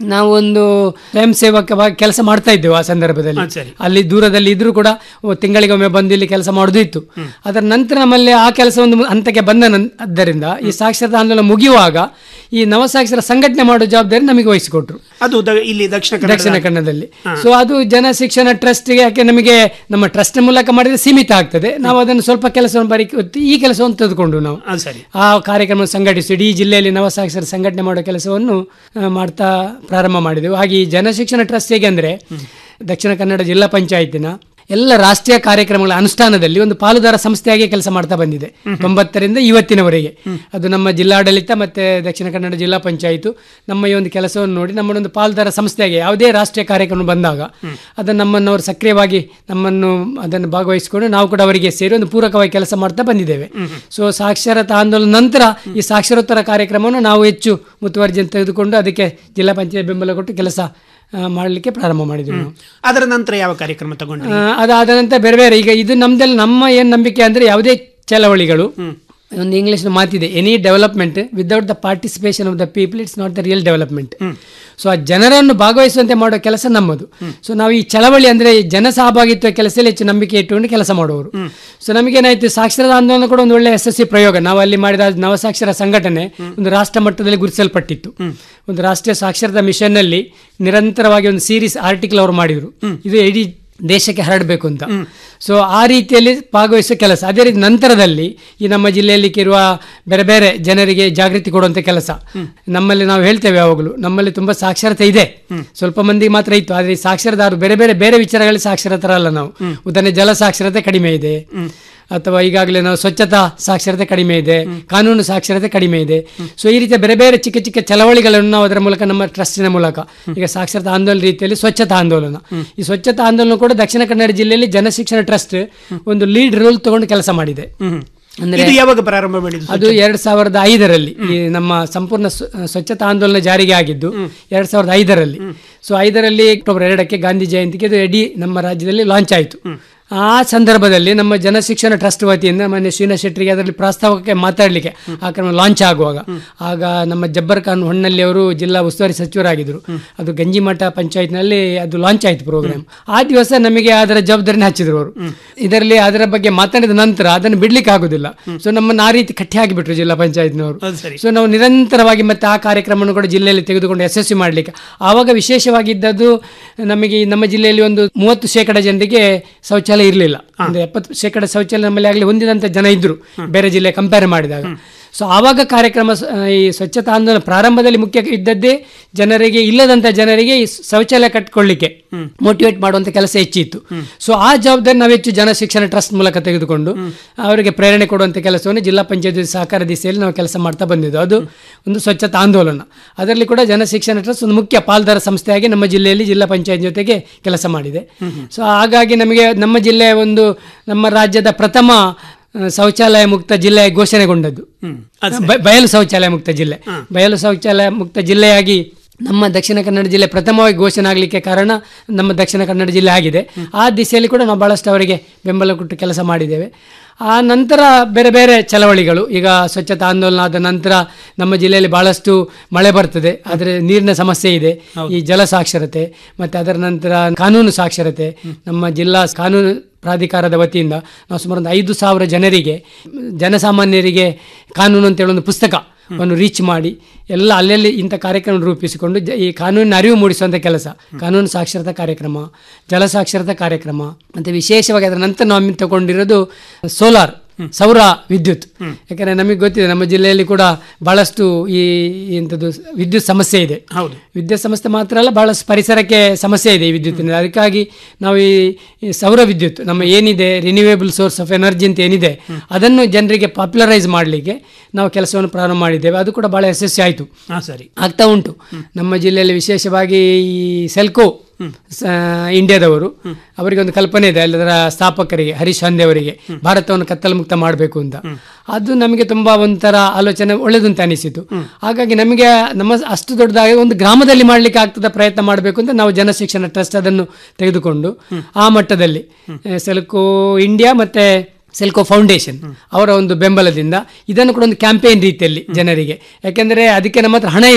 ನಾವು ಒಂದು ಸ್ವಯಂ ಸೇವಕವಾಗಿ ಕೆಲಸ ಮಾಡ್ತಾ ಇದ್ದೆವು ಆ ಸಂದರ್ಭದಲ್ಲಿ ಹಾ, ಸರಿ. ಅಲ್ಲಿ ದೂರದಲ್ಲಿ ಇದ್ರೂ ಕೂಡ ಓ, ತಿಂಗಳಿಗೊಮ್ಮೆ ಬಂದು ಇಲ್ಲಿ ಕೆಲಸ ಮಾಡೋದು ಇತ್ತು ಅದರ ನಂತರ ನಮ್ಮಲ್ಲಿ ಆ ಕೆಲಸ ಒಂದು ಹಂತಕ್ಕೆ ಬಂದ ನನ್- ಆದ್ದರಿಂದ ಈ ಸಾಕ್ಷರತಾ ಆಂದೋಲನ ಮುಗಿಯುವಾಗ ಈ ನವಸಾಕ್ಷರ ಸಂಘಟನೆ ಮಾಡೋ ಜವಾಬ್ದಾರಿ ನಮಗೆ ವಹಿಸಿಕೊಟ್ರು ಅದು ದ- ಇಲ್ಲಿ ದಕ್ಷಿಣ ಕನ್ನಡ ದಕ್ಷಿಣ ಕನ್ನಡದಲ್ಲಿ ಸೊ ಅದು ಜನ ಶಿಕ್ಷಣ ಟ್ರಸ್ಟ್ ಯಾಕೆ ನಮಗೆ ನಮ್ಮ ಟ್ರಸ್ಟ್ ಮೂಲಕ ಮಾಡಿದ್ರೆ ಸೀಮಿತ ಆಗ್ತದೆ ನಾವು ಅದನ್ನು ಸ್ವಲ್ಪ ಕೆಲಸವನ್ನು ಬರೀ ಈ ಕೆಲಸವನ್ನು ತೆಗೆದುಕೊಂಡು ನಾವು ಅದು ಸರಿ ಆ ಕಾರ್ಯಕ್ರಮ ಸಂಘಟಿಸಿ ಇಡೀ ಜಿಲ್ಲೆಯಲ್ಲಿ ನವಸಾಕ್ಷರ ಸಂಘಟನೆ ಮಾಡೋ ಕೆಲಸವನ್ನು ಆ, ಮಾಡ್ತಾ ಪ್ರಾರಂಭ ಮಾಡಿದೆವು ಹಾಗೆ ಈ ಜನಶಿಕ್ಷಣ ಟ್ರಸ್ಟ್ ಹೇಗೆ ಅಂದರೆ ದಕ್ಷಿಣ ಕನ್ನಡ ಜಿಲ್ಲಾ ಪಂಚಾಯತಿನ ಎಲ್ಲ ರಾಷ್ಟ್ರೀಯ ಕಾರ್ಯಕ್ರಮಗಳ ಅನುಷ್ಠಾನದಲ್ಲಿ ಒಂದು ಪಾಲುದಾರ ಸಂಸ್ಥೆಯಾಗಿ ಕೆಲಸ ಮಾಡ್ತಾ ಬಂದಿದೆ ತೊಂಬತ್ತರಿಂದ ಇವತ್ತಿನವರೆಗೆ ಅದು ನಮ್ಮ ಜಿಲ್ಲಾಡಳಿತ ಮತ್ತೆ ದಕ್ಷಿಣ ಕನ್ನಡ ಜಿಲ್ಲಾ ಪಂಚಾಯಿತು ನಮ್ಮ ಈ ಒಂದು ಕೆಲಸವನ್ನು ನೋಡಿ ನಮ್ಮನ್ನೊಂದು ಪಾಲುದಾರ ಸಂಸ್ಥೆಯಾಗಿ ಯಾವುದೇ ರಾಷ್ಟ್ರೀಯ ಕಾರ್ಯಕ್ರಮ ಬಂದಾಗ ಅದನ್ನು ನಮ್ಮನ್ನು ಅವರು ಸಕ್ರಿಯವಾಗಿ ನಮ್ಮನ್ನು ಅದನ್ನು ಭಾಗವಹಿಸಿಕೊಂಡು ನಾವು ಕೂಡ ಅವರಿಗೆ ಸೇರಿ ಒಂದು ಪೂರಕವಾಗಿ ಕೆಲಸ ಮಾಡ್ತಾ ಬಂದಿದ್ದೇವೆ ಸೊ ಸಾಕ್ಷರತಾ ಆಂದೋಲನ ನಂತರ ಈ ಸಾಕ್ಷರೋತ್ತರ ಕಾರ್ಯಕ್ರಮವನ್ನು ನಾವು ಹೆಚ್ಚು ಮುತುವರ್ಜಿಯನ್ನು ತೆಗೆದುಕೊಂಡು ಅದಕ್ಕೆ ಜಿಲ್ಲಾ ಪಂಚಾಯತ್ ಬೆಂಬಲ ಕೊಟ್ಟು ಕೆಲಸ ಆ, ಮಾಡಲಿಕ್ಕೆ ಪ್ರಾರಂಭ ಮಾಡಿದ್ವಿ ನಾವು ಅದರ ನಂತರ ಯಾವ ಕಾರ್ಯಕ್ರಮ ತಗೊಂಡ್ರಿ ಆ, ಅದಾದ ನಂತರ ಬೇರೆ ಬೇರೆ ಈಗ ಇದು ನಮ್ದಲ್ಲಿ ನಮ್ಮ ಏನು ನಂಬಿಕೆ ಅಂದರೆ ಯಾವುದೇ ಚಳವಳಿಗಳು ಒಂದು ಇಂಗ್ಲಿಷ್ ಮಾತಿದೆ any development without the participation of the people it's not the real development so ಆ ಜನರನ್ನು ಭಾಗವಹಿಸುವಂತೆ ಮಾಡೋ ಕೆಲಸ ನಮ್ಮದು ಸೊ ನಾವು ಈ ಚಳವಳಿ ಅಂದರೆ ಜನ ಸಹಭಾಗಿತ್ವ ಕೆಲಸದಲ್ಲಿ ಹೆಚ್ಚು ನಂಬಿಕೆ ಇಟ್ಟುಕೊಂಡು ಕೆಲಸ ಮಾಡುವವರು ಸೊ ನಮಗೇನಾಯ್ತು ಸಾಕ್ಷರತಾ ಆಂದೋಲನ ಕೂಡ ಒಂದು ಒಳ್ಳೆ ಯಶಸ್ವಿ ಪ್ರಯೋಗ ನಾವು ಅಲ್ಲಿ ಮಾಡಿದ ನವಸಾಕ್ಷರ ಸಂಘಟನೆ ಒಂದು ರಾಷ್ಟ್ರ ಮಟ್ಟದಲ್ಲಿ ಗುರುತಿಸಲ್ಪಟ್ಟಿತ್ತು ಒಂದು ರಾಷ್ಟ್ರೀಯ ಸಾಕ್ಷರತಾ ಮಿಷನ್ನಲ್ಲಿ ನಿರಂತರವಾಗಿ ಒಂದು ಸೀರೀಸ್ ಆರ್ಟಿಕಲ್ ಅವರು ಮಾಡಿದರು ಇದು ಇಡೀ ದೇಶಕ್ಕೆ ಹರಡಬೇಕು ಅಂತ ಸೊ ಆ ರೀತಿಯಲ್ಲಿ ಭಾಗವಹಿಸೋ ಕೆಲಸ ಅದೇ ರೀತಿ ನಂತರದಲ್ಲಿ ಈ ನಮ್ಮ ಜಿಲ್ಲೆಯಲ್ಲಿ ಇರುವ ಬೇರೆ ಬೇರೆ ಜನರಿಗೆ ಜಾಗೃತಿ ಕೊಡುವಂಥ ಕೆಲಸ ನಮ್ಮಲ್ಲಿ ನಾವು ಹೇಳ್ತೇವೆ ಯಾವಾಗಲೂ ನಮ್ಮಲ್ಲಿ ತುಂಬ ಸಾಕ್ಷರತೆ ಇದೆ ಸ್ವಲ್ಪ ಮಂದಿಗೆ ಮಾತ್ರ ಇತ್ತು ಆದರೆ ಈ ಸಾಕ್ಷರದಾರರು ಬೇರೆ ಬೇರೆ ಬೇರೆ ವಿಚಾರಗಳಲ್ಲಿ ಸಾಕ್ಷರತರಲ್ಲ ನಾವು ಉದಾಹರಣೆ ಜಲ ಸಾಕ್ಷರತೆ ಕಡಿಮೆ ಇದೆ ಅಥವಾ ಈಗಾಗಲೇ ನಾವು ಸ್ವಚ್ಛತಾ ಸಾಕ್ಷರತೆ ಕಡಿಮೆ ಇದೆ ಕಾನೂನು ಸಾಕ್ಷರತೆ ಕಡಿಮೆ ಇದೆ ಸೊ ಈ ರೀತಿಯ ಬೇರೆ ಬೇರೆ ಚಿಕ್ಕ ಚಿಕ್ಕ ಚಳವಳಿಗಳನ್ನು ನಾವು ಅದರ ಮೂಲಕ ನಮ್ಮ ಟ್ರಸ್ಟಿನ ಮೂಲಕ ಈಗ ಸಾಕ್ಷರತಾ ಆಂದೋಲನ ರೀತಿಯಲ್ಲಿ ಸ್ವಚ್ಛತಾ ಆಂದೋಲನ ಈ ಸ್ವಚ್ಛತಾ ಆಂದೋಲನ ಕೂಡ ದಕ್ಷಿಣ ಕನ್ನಡ ಜಿಲ್ಲೆಯಲ್ಲಿ ಜನಶಿಕ್ಷಣ ಟ್ರಸ್ಟ್ ಒಂದು ಲೀಡ್ ರೋಲ್ ತಗೊಂಡು ಕೆಲಸ ಮಾಡಿದೆ ಅಂದ್ರೆ ಇದು ಯಾವಾಗ ಪ್ರಾರಂಭ ಮಾಡಿದ್ದು ಅದು ಎರಡ್ ಸಾವಿರದ ಐದರಲ್ಲಿ ಈ ನಮ್ಮ ಸಂಪೂರ್ಣ ಸ್ವ- ಸ್ವಚ್ಛತಾ ಆಂದೋಲನ ಜಾರಿಗೆ ಆಗಿದ್ದು ಎರಡ್ ಸಾವಿರದ ಐದರಲ್ಲಿ ಸೊ ಐದರಲ್ಲಿ ಅಕ್ಟೋಬರ್ ಎರಡಕ್ಕೆ ಗಾಂಧಿ ಜಯಂತಿಗೆ ಇದು ಇಡೀ ನಮ್ಮ ರಾಜ್ಯದಲ್ಲಿ ಲಾಂಚ್ ಆಯಿತು ಆ ಸಂದರ್ಭದಲ್ಲಿ ನಮ್ಮ ಜನಶಿಕ್ಷಣ ಟ್ರಸ್ಟ್ ವತಿಯಿಂದ ಮಾನ್ಯ ಶ್ರೀನಾಥ್ ಶೆಟ್ಟರಿಗೆ ಅದರಲ್ಲಿ ಪ್ರಾಸ್ತಾವಕ್ಕೆ ಮಾತಾಡಲಿಕ್ಕೆ ಆ ಕ್ರಮ ಲಾಂಚ್ ಆಗುವಾಗ ಆಗ ನಮ್ಮ ಜಬ್ಬರ್ ಖಾನ್ ಹೊಣ್ಣಲ್ಲಿ ಅವರು ಜಿಲ್ಲಾ ಉಸ್ತುವಾರಿ ಸಚಿವರಾಗಿದ್ದರು ಅದು ಗಂಜಿಮಠ ಪಂಚಾಯತ್ನಲ್ಲಿ ಅದು ಲಾಂಚ್ ಆಯಿತು ಪ್ರೋಗ್ರಾಮ್ ಆ ದಿವಸ ನಮಗೆ ಅದರ ಜವಾಬ್ದಾರಿನ ಹಚ್ಚಿದ್ರು ಅವರು ಇದರಲ್ಲಿ ಅದರ ಬಗ್ಗೆ ಮಾತಾಡಿದ ನಂತರ ಅದನ್ನು ಬಿಡ್ಲಿಕ್ಕೆ ಆಗುದಿಲ್ಲ ಸೊ ನಮ್ಮನ್ನು ಆ ರೀತಿ ಕಟ್ಟಿ ಹಾಕಿಬಿಟ್ರು ಜಿಲ್ಲಾ ಪಂಚಾಯತ್ನವರು ಅದು ಸರಿ ಸೊ ನಾವು ನಿರಂತರವಾಗಿ ಮತ್ತೆ ಆ ಕಾರ್ಯಕ್ರಮವನ್ನು ಕೂಡ ಜಿಲ್ಲೆಯಲ್ಲಿ ತೆಗೆದುಕೊಂಡು ಯಶಸ್ವಿ ಮಾಡಲಿಕ್ಕೆ ಆವಾಗ ವಿಶೇಷವಾಗಿದ್ದದ್ದು ನಮಗೆ ಈ ನಮ್ಮ ಜಿಲ್ಲೆಯಲ್ಲಿ ಒಂದು ಮೂವತ್ತು ಶೇಕಡ ಜನರಿಗೆ ಶೌಚಾಲಯ ಇರಲಿಲ್ಲ ಒಂದು ಎಪ್ಪತ್ತು ಶೇಕಡ ಶೌಚಾಲಯ ನಮ್ಮಲ್ಲಿ ಆಗಲಿ ಹೊಂದಿದಂಥ ಜನ ಇದ್ರು ಬೇರೆ ಜಿಲ್ಲೆ ಕಂಪೇರ್ ಮಾಡಿದಾಗ ಸೊ ಆವಾಗ ಕಾರ್ಯಕ್ರಮ ಸ- ಈ ಸ್ವಚ್ಛತಾ ಆಂದೋಲನ ಪ್ರಾರಂಭದಲ್ಲಿ ಮುಖ್ಯ ಇದ್ದದ್ದೇ ಜನರಿಗೆ ಇಲ್ಲದಂಥ ಜನರಿಗೆ ಈ ಶೌಚಾಲಯ ಕಟ್ಕೊಳ್ಳಿಕ್ಕೆ ಮೋಟಿವೇಟ್ ಮಾಡುವಂಥ ಕೆಲಸ ಹೆಚ್ಚಿತ್ತು ಸೊ ಆ ಜವಾಬ್ದಾರಿ ನಾವು ಹೆಚ್ಚು ಜನ ಶಿಕ್ಷಣ ಟ್ರಸ್ಟ್ ಮೂಲಕ ತೆಗೆದುಕೊಂಡು ಅವರಿಗೆ ಪ್ರೇರಣೆ ಕೊಡುವಂಥ ಕೆಲಸವನ್ನು ಜಿಲ್ಲಾ ಪಂಚಾಯತ್ ಸಹಕಾರ ದಿಸೆಯಲ್ಲಿ ನಾವು ಕೆಲಸ ಮಾಡ್ತಾ ಬಂದಿದ್ದು ಅದು ಒಂದು ಸ್ವಚ್ಛತಾ ಆಂದೋಲನ ಅದರಲ್ಲಿ ಕೂಡ ಜನ ಶಿಕ್ಷಣ ಟ್ರಸ್ಟ್ ಒಂದು ಮುಖ್ಯ ಪಾಲ್ದಾರ ಸಂಸ್ಥೆಯಾಗಿ ನಮ್ಮ ಜಿಲ್ಲೆಯಲ್ಲಿ ಜಿಲ್ಲಾ ಪಂಚಾಯತ್ ಜೊತೆಗೆ ಕೆಲಸ ಮಾಡಿದೆ ಸೊ ಹಾಗಾಗಿ ನಮಗೆ ನಮ್ಮ ಜಿಲ್ಲೆಯ ಒಂದು ನಮ್ಮ ರಾಜ್ಯದ ಪ್ರಥಮ ಆ, ಶೌಚಾಲಯ ಮುಕ್ತ ಜಿಲ್ಲೆ ಘೋಷಣೆಗೊಂಡದ್ದು ಬ- ಬಯಲು ಶೌಚಾಲಯ ಮುಕ್ತ ಜಿಲ್ಲೆ ಬಯಲು ಶೌಚಾಲಯ ಮುಕ್ತ ಜಿಲ್ಲೆಯಾಗಿ ನಮ್ಮ ದಕ್ಷಿಣ ಕನ್ನಡ ಜಿಲ್ಲೆ ಪ್ರಥಮವಾಗಿ ಘೋಷಣೆ ಆಗಲಿಕ್ಕೆ ಕಾರಣ ನಮ್ಮ ದಕ್ಷಿಣ ಕನ್ನಡ ಜಿಲ್ಲೆ ಆಗಿದೆ ಆ ದಿಸೆಯಲ್ಲಿ ಕೂಡ ನಾವು ಬಹಳಷ್ಟು ಅವರಿಗೆ ಬೆಂಬಲ ಕೊಟ್ಟು ಕೆಲಸ ಮಾಡಿದ್ದೇವೆ ಆ ನಂತರ ಬೇರೆ ಬೇರೆ ಚಳವಳಿಗಳು ಈಗ ಸ್ವಚ್ಛತಾ ಆಂದೋಲನ ಆದ ನಂತರ ನಮ್ಮ ಜಿಲ್ಲೆಯಲ್ಲಿ ಬಹಳಷ್ಟು ಮಳೆ ಬರ್ತದೆ ಆದರೆ ನೀರಿನ ಸಮಸ್ಯೆ ಇದೆ ಈ ಜಲ ಸಾಕ್ಷರತೆ ಮತ್ತು ಅದರ ನಂತರ ಕಾನೂನು ಸಾಕ್ಷರತೆ ನಮ್ಮ ಜಿಲ್ಲಾ ಕಾನೂನು ಪ್ರಾಧಿಕಾರದ ವತಿಯಿಂದ ನಾವು ಸುಮಾರು ಒಂದು ಐದು ಸಾವಿರ ಜನರಿಗೆ ಜನಸಾಮಾನ್ಯರಿಗೆ ಕಾನೂನು ಅಂತ ಹೇಳಿ ಒಂದು ಪುಸ್ತಕ ವನ್ನು ರೀಚ್ ಮಾಡಿ ಎಲ್ಲ ಅಲ್ಲಲ್ಲಿ ಇಂಥ ಕಾರ್ಯಕ್ರಮ ರೂಪಿಸಿಕೊಂಡು ಜ- ಈ ಕಾನೂನಿನ ಅರಿವು ಮೂಡಿಸುವಂಥ ಕೆಲಸ ಕಾನೂನು ಸಾಕ್ಷರತಾ ಕಾರ್ಯಕ್ರಮ ಜಲ ಸಾಕ್ಷರತಾ ಕಾರ್ಯಕ್ರಮ ಮತ್ತು ವಿಶೇಷವಾಗಿ ಅದರ ನಂತರ ನಾವು ತಗೊಂಡಿರೋದು ಸೋಲಾರ್ ಸೌರ ವಿದ್ಯುತ್ ಯಾಕಂದರೆ ನಮಗೆ ಗೊತ್ತಿದೆ ನಮ್ಮ ಜಿಲ್ಲೆಯಲ್ಲಿ ಕೂಡ ಬಹಳಷ್ಟು ಈ ಇಂಥದ್ದು ವಿದ್ಯುತ್ ಸಮಸ್ಯೆ ಇದೆ ಹೌದು ವಿದ್ಯುತ್ ಸಮಸ್ಯೆ ಮಾತ್ರ ಅಲ್ಲ ಬಹಳಷ್ಟು ಪರಿಸರಕ್ಕೆ ಸಮಸ್ಯೆ ಇದೆ ಈ ವಿದ್ಯುತ್ತಿನ ಅದಕ್ಕಾಗಿ ನಾವು ಈ ಈ ಸೌರ ವಿದ್ಯುತ್ ನಮ್ಮ ಏನಿದೆ ರಿನ್ಯೂವೇಬಲ್ ಸೋರ್ಸ್ ಆಫ್ ಎನರ್ಜಿ ಅಂತ ಏನಿದೆ ಅದನ್ನು ಜನರಿಗೆ ಪಾಪ್ಯುಲರೈಸ್ ಮಾಡಲಿಕ್ಕೆ ನಾವು ಕೆಲಸವನ್ನು ಪ್ರಾರಂಭ ಮಾಡಿದ್ದೇವೆ ಅದು ಕೂಡ ಬಹಳ ಯಶಸ್ವಿ ಆಯಿತು ಹಾ ಸರಿ ಆಗ್ತಾ ಉಂಟು ನಮ್ಮ ಜಿಲ್ಲೆಯಲ್ಲಿ ವಿಶೇಷವಾಗಿ ಈ ಸೆಲ್ಕೋ ಸ- ಇಂಡಿಯಾದವರು ಅವರಿಗೆ ಒಂದು ಕಲ್ಪನೆ ಇದೆ ಅದರ ಸ್ಥಾಪಕರಿಗೆ ಹರೀಶ್ ಹಂದೆ ಅವರಿಗೆ ಭಾರತವನ್ನು ಕತ್ತಲು ಮುಕ್ತ ಮಾಡಬೇಕು ಅಂತ ಅದು ನಮಗೆ ತುಂಬಾ ಒಂಥರ ಆಲೋಚನೆ ಒಳ್ಳೆದು ಅಂತ ಅನಿಸಿತು ಹಾಗಾಗಿ ನಮಗೆ ನಮ್ಮ ಅಷ್ಟು ದೊಡ್ಡದಾಗಿ ಒಂದು ಗ್ರಾಮದಲ್ಲಿ ಮಾಡಲಿಕ್ಕೆ ಆಗ್ತದ ಪ್ರಯತ್ನ ಮಾಡಬೇಕು ಅಂತ ನಾವು ಜನಶಿಕ್ಷಣ ಟ್ರಸ್ಟ್ ಅದನ್ನು ತೆಗೆದುಕೊಂಡು ಆ ಮಟ್ಟದಲ್ಲಿ ಆ, ಸೆಲ್ಕೋ ಇಂಡಿಯಾ ಮತ್ತೆ ಸೆಲ್ಕೋ ಫೌಂಡೇಶನ್ ಅವರ ಒಂದು ಬೆಂಬಲದಿಂದ ಇದನ್ನು ಕೂಡ ಒಂದು ಕ್ಯಾಂಪೇನ್ ರೀತಿಯಲ್ಲಿ ಜನರಿಗೆ ಯಾಕೆಂದರೆ ಅದಕ್ಕೆ ನಮ್ಮ ಹತ್ರ ಹಣ ಇಲ್ಲ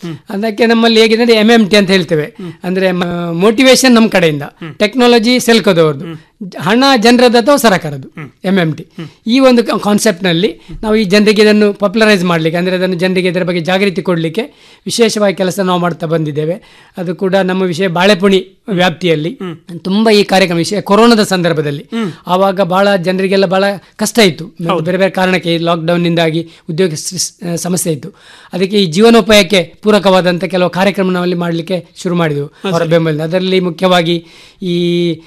ಅದಕ್ಕೆ ನಮ್ಮಲ್ಲಿ ಹೇಗಿದೆ ಎಂ ಎಂ ಟಿ ಅಂತ ಹೇಳ್ತೇವೆ ಅಂದ್ರೆ ಮೋಟಿವೇಶನ್ ನಮ್ಮ ಕಡೆಯಿಂದ ಟೆಕ್ನಾಲಜಿ ಸೆಲ್ಕೋದವ್ರದ್ದು ಹಣ ಜನರದ್ದು ಅಥವಾ ಸರಕಾರದ್ದು ಎಂ ಎಂ ಟಿ ಈ ಒಂದು ಕಾನ್ಸೆಪ್ಟ್ ನಲ್ಲಿ ನಾವು ಈ ಜನರಿಗೆ ಇದನ್ನು ಪಾಪ್ಯುಲರೈಸ್ ಮಾಡಲಿಕ್ಕೆ ಅಂದ್ರೆ ಅದನ್ನು ಜನರಿಗೆ ಇದರ ಬಗ್ಗೆ ಜಾಗೃತಿ ಕೊಡಲಿಕ್ಕೆ ವಿಶೇಷವಾಗಿ ಕೆಲಸ ನಾವು ಮಾಡ್ತಾ ಬಂದಿದ್ದೇವೆ ಅದು ಕೂಡ ನಮ್ಮ ವಿಷಯ ಬಾಳೆಪುಣಿ ವ್ಯಾಪ್ತಿಯಲ್ಲಿ ತುಂಬಾ ಈ ಕಾರ್ಯಕ್ರಮ ವಿಷಯ ಕೊರೋನಾದ ಸಂದರ್ಭದಲ್ಲಿ ಆವಾಗ ಬಹಳ ಜನರಿಗೆಲ್ಲ ಬಹಳ ಕಷ್ಟ ಇತ್ತು ಮತ್ತೆ ಬೇರೆ ಬೇರೆ ಕಾರಣಕ್ಕೆ ಲಾಕ್ಡೌನ್ ನಿಂದಾಗಿ ಉದ್ಯೋಗ ಸೃಸ್- ಆ, ಸಮಸ್ಯೆ ಇತ್ತು ಅದಕ್ಕೆ ಈ ಜೀವನೋಪಾಯಕ್ಕೆ ಪೂರಕವಾದಂಥ ಕೆಲವು ಕಾರ್ಯಕ್ರಮ ನಾವಲ್ಲಿ ಮಾಡಲಿಕ್ಕೆ ಶುರು ಮಾಡಿದೆವು ಅವರ ಬೆಂಬಲದಿಂದ ಅದರಲ್ಲಿ ಮುಖ್ಯವಾಗಿ ಈ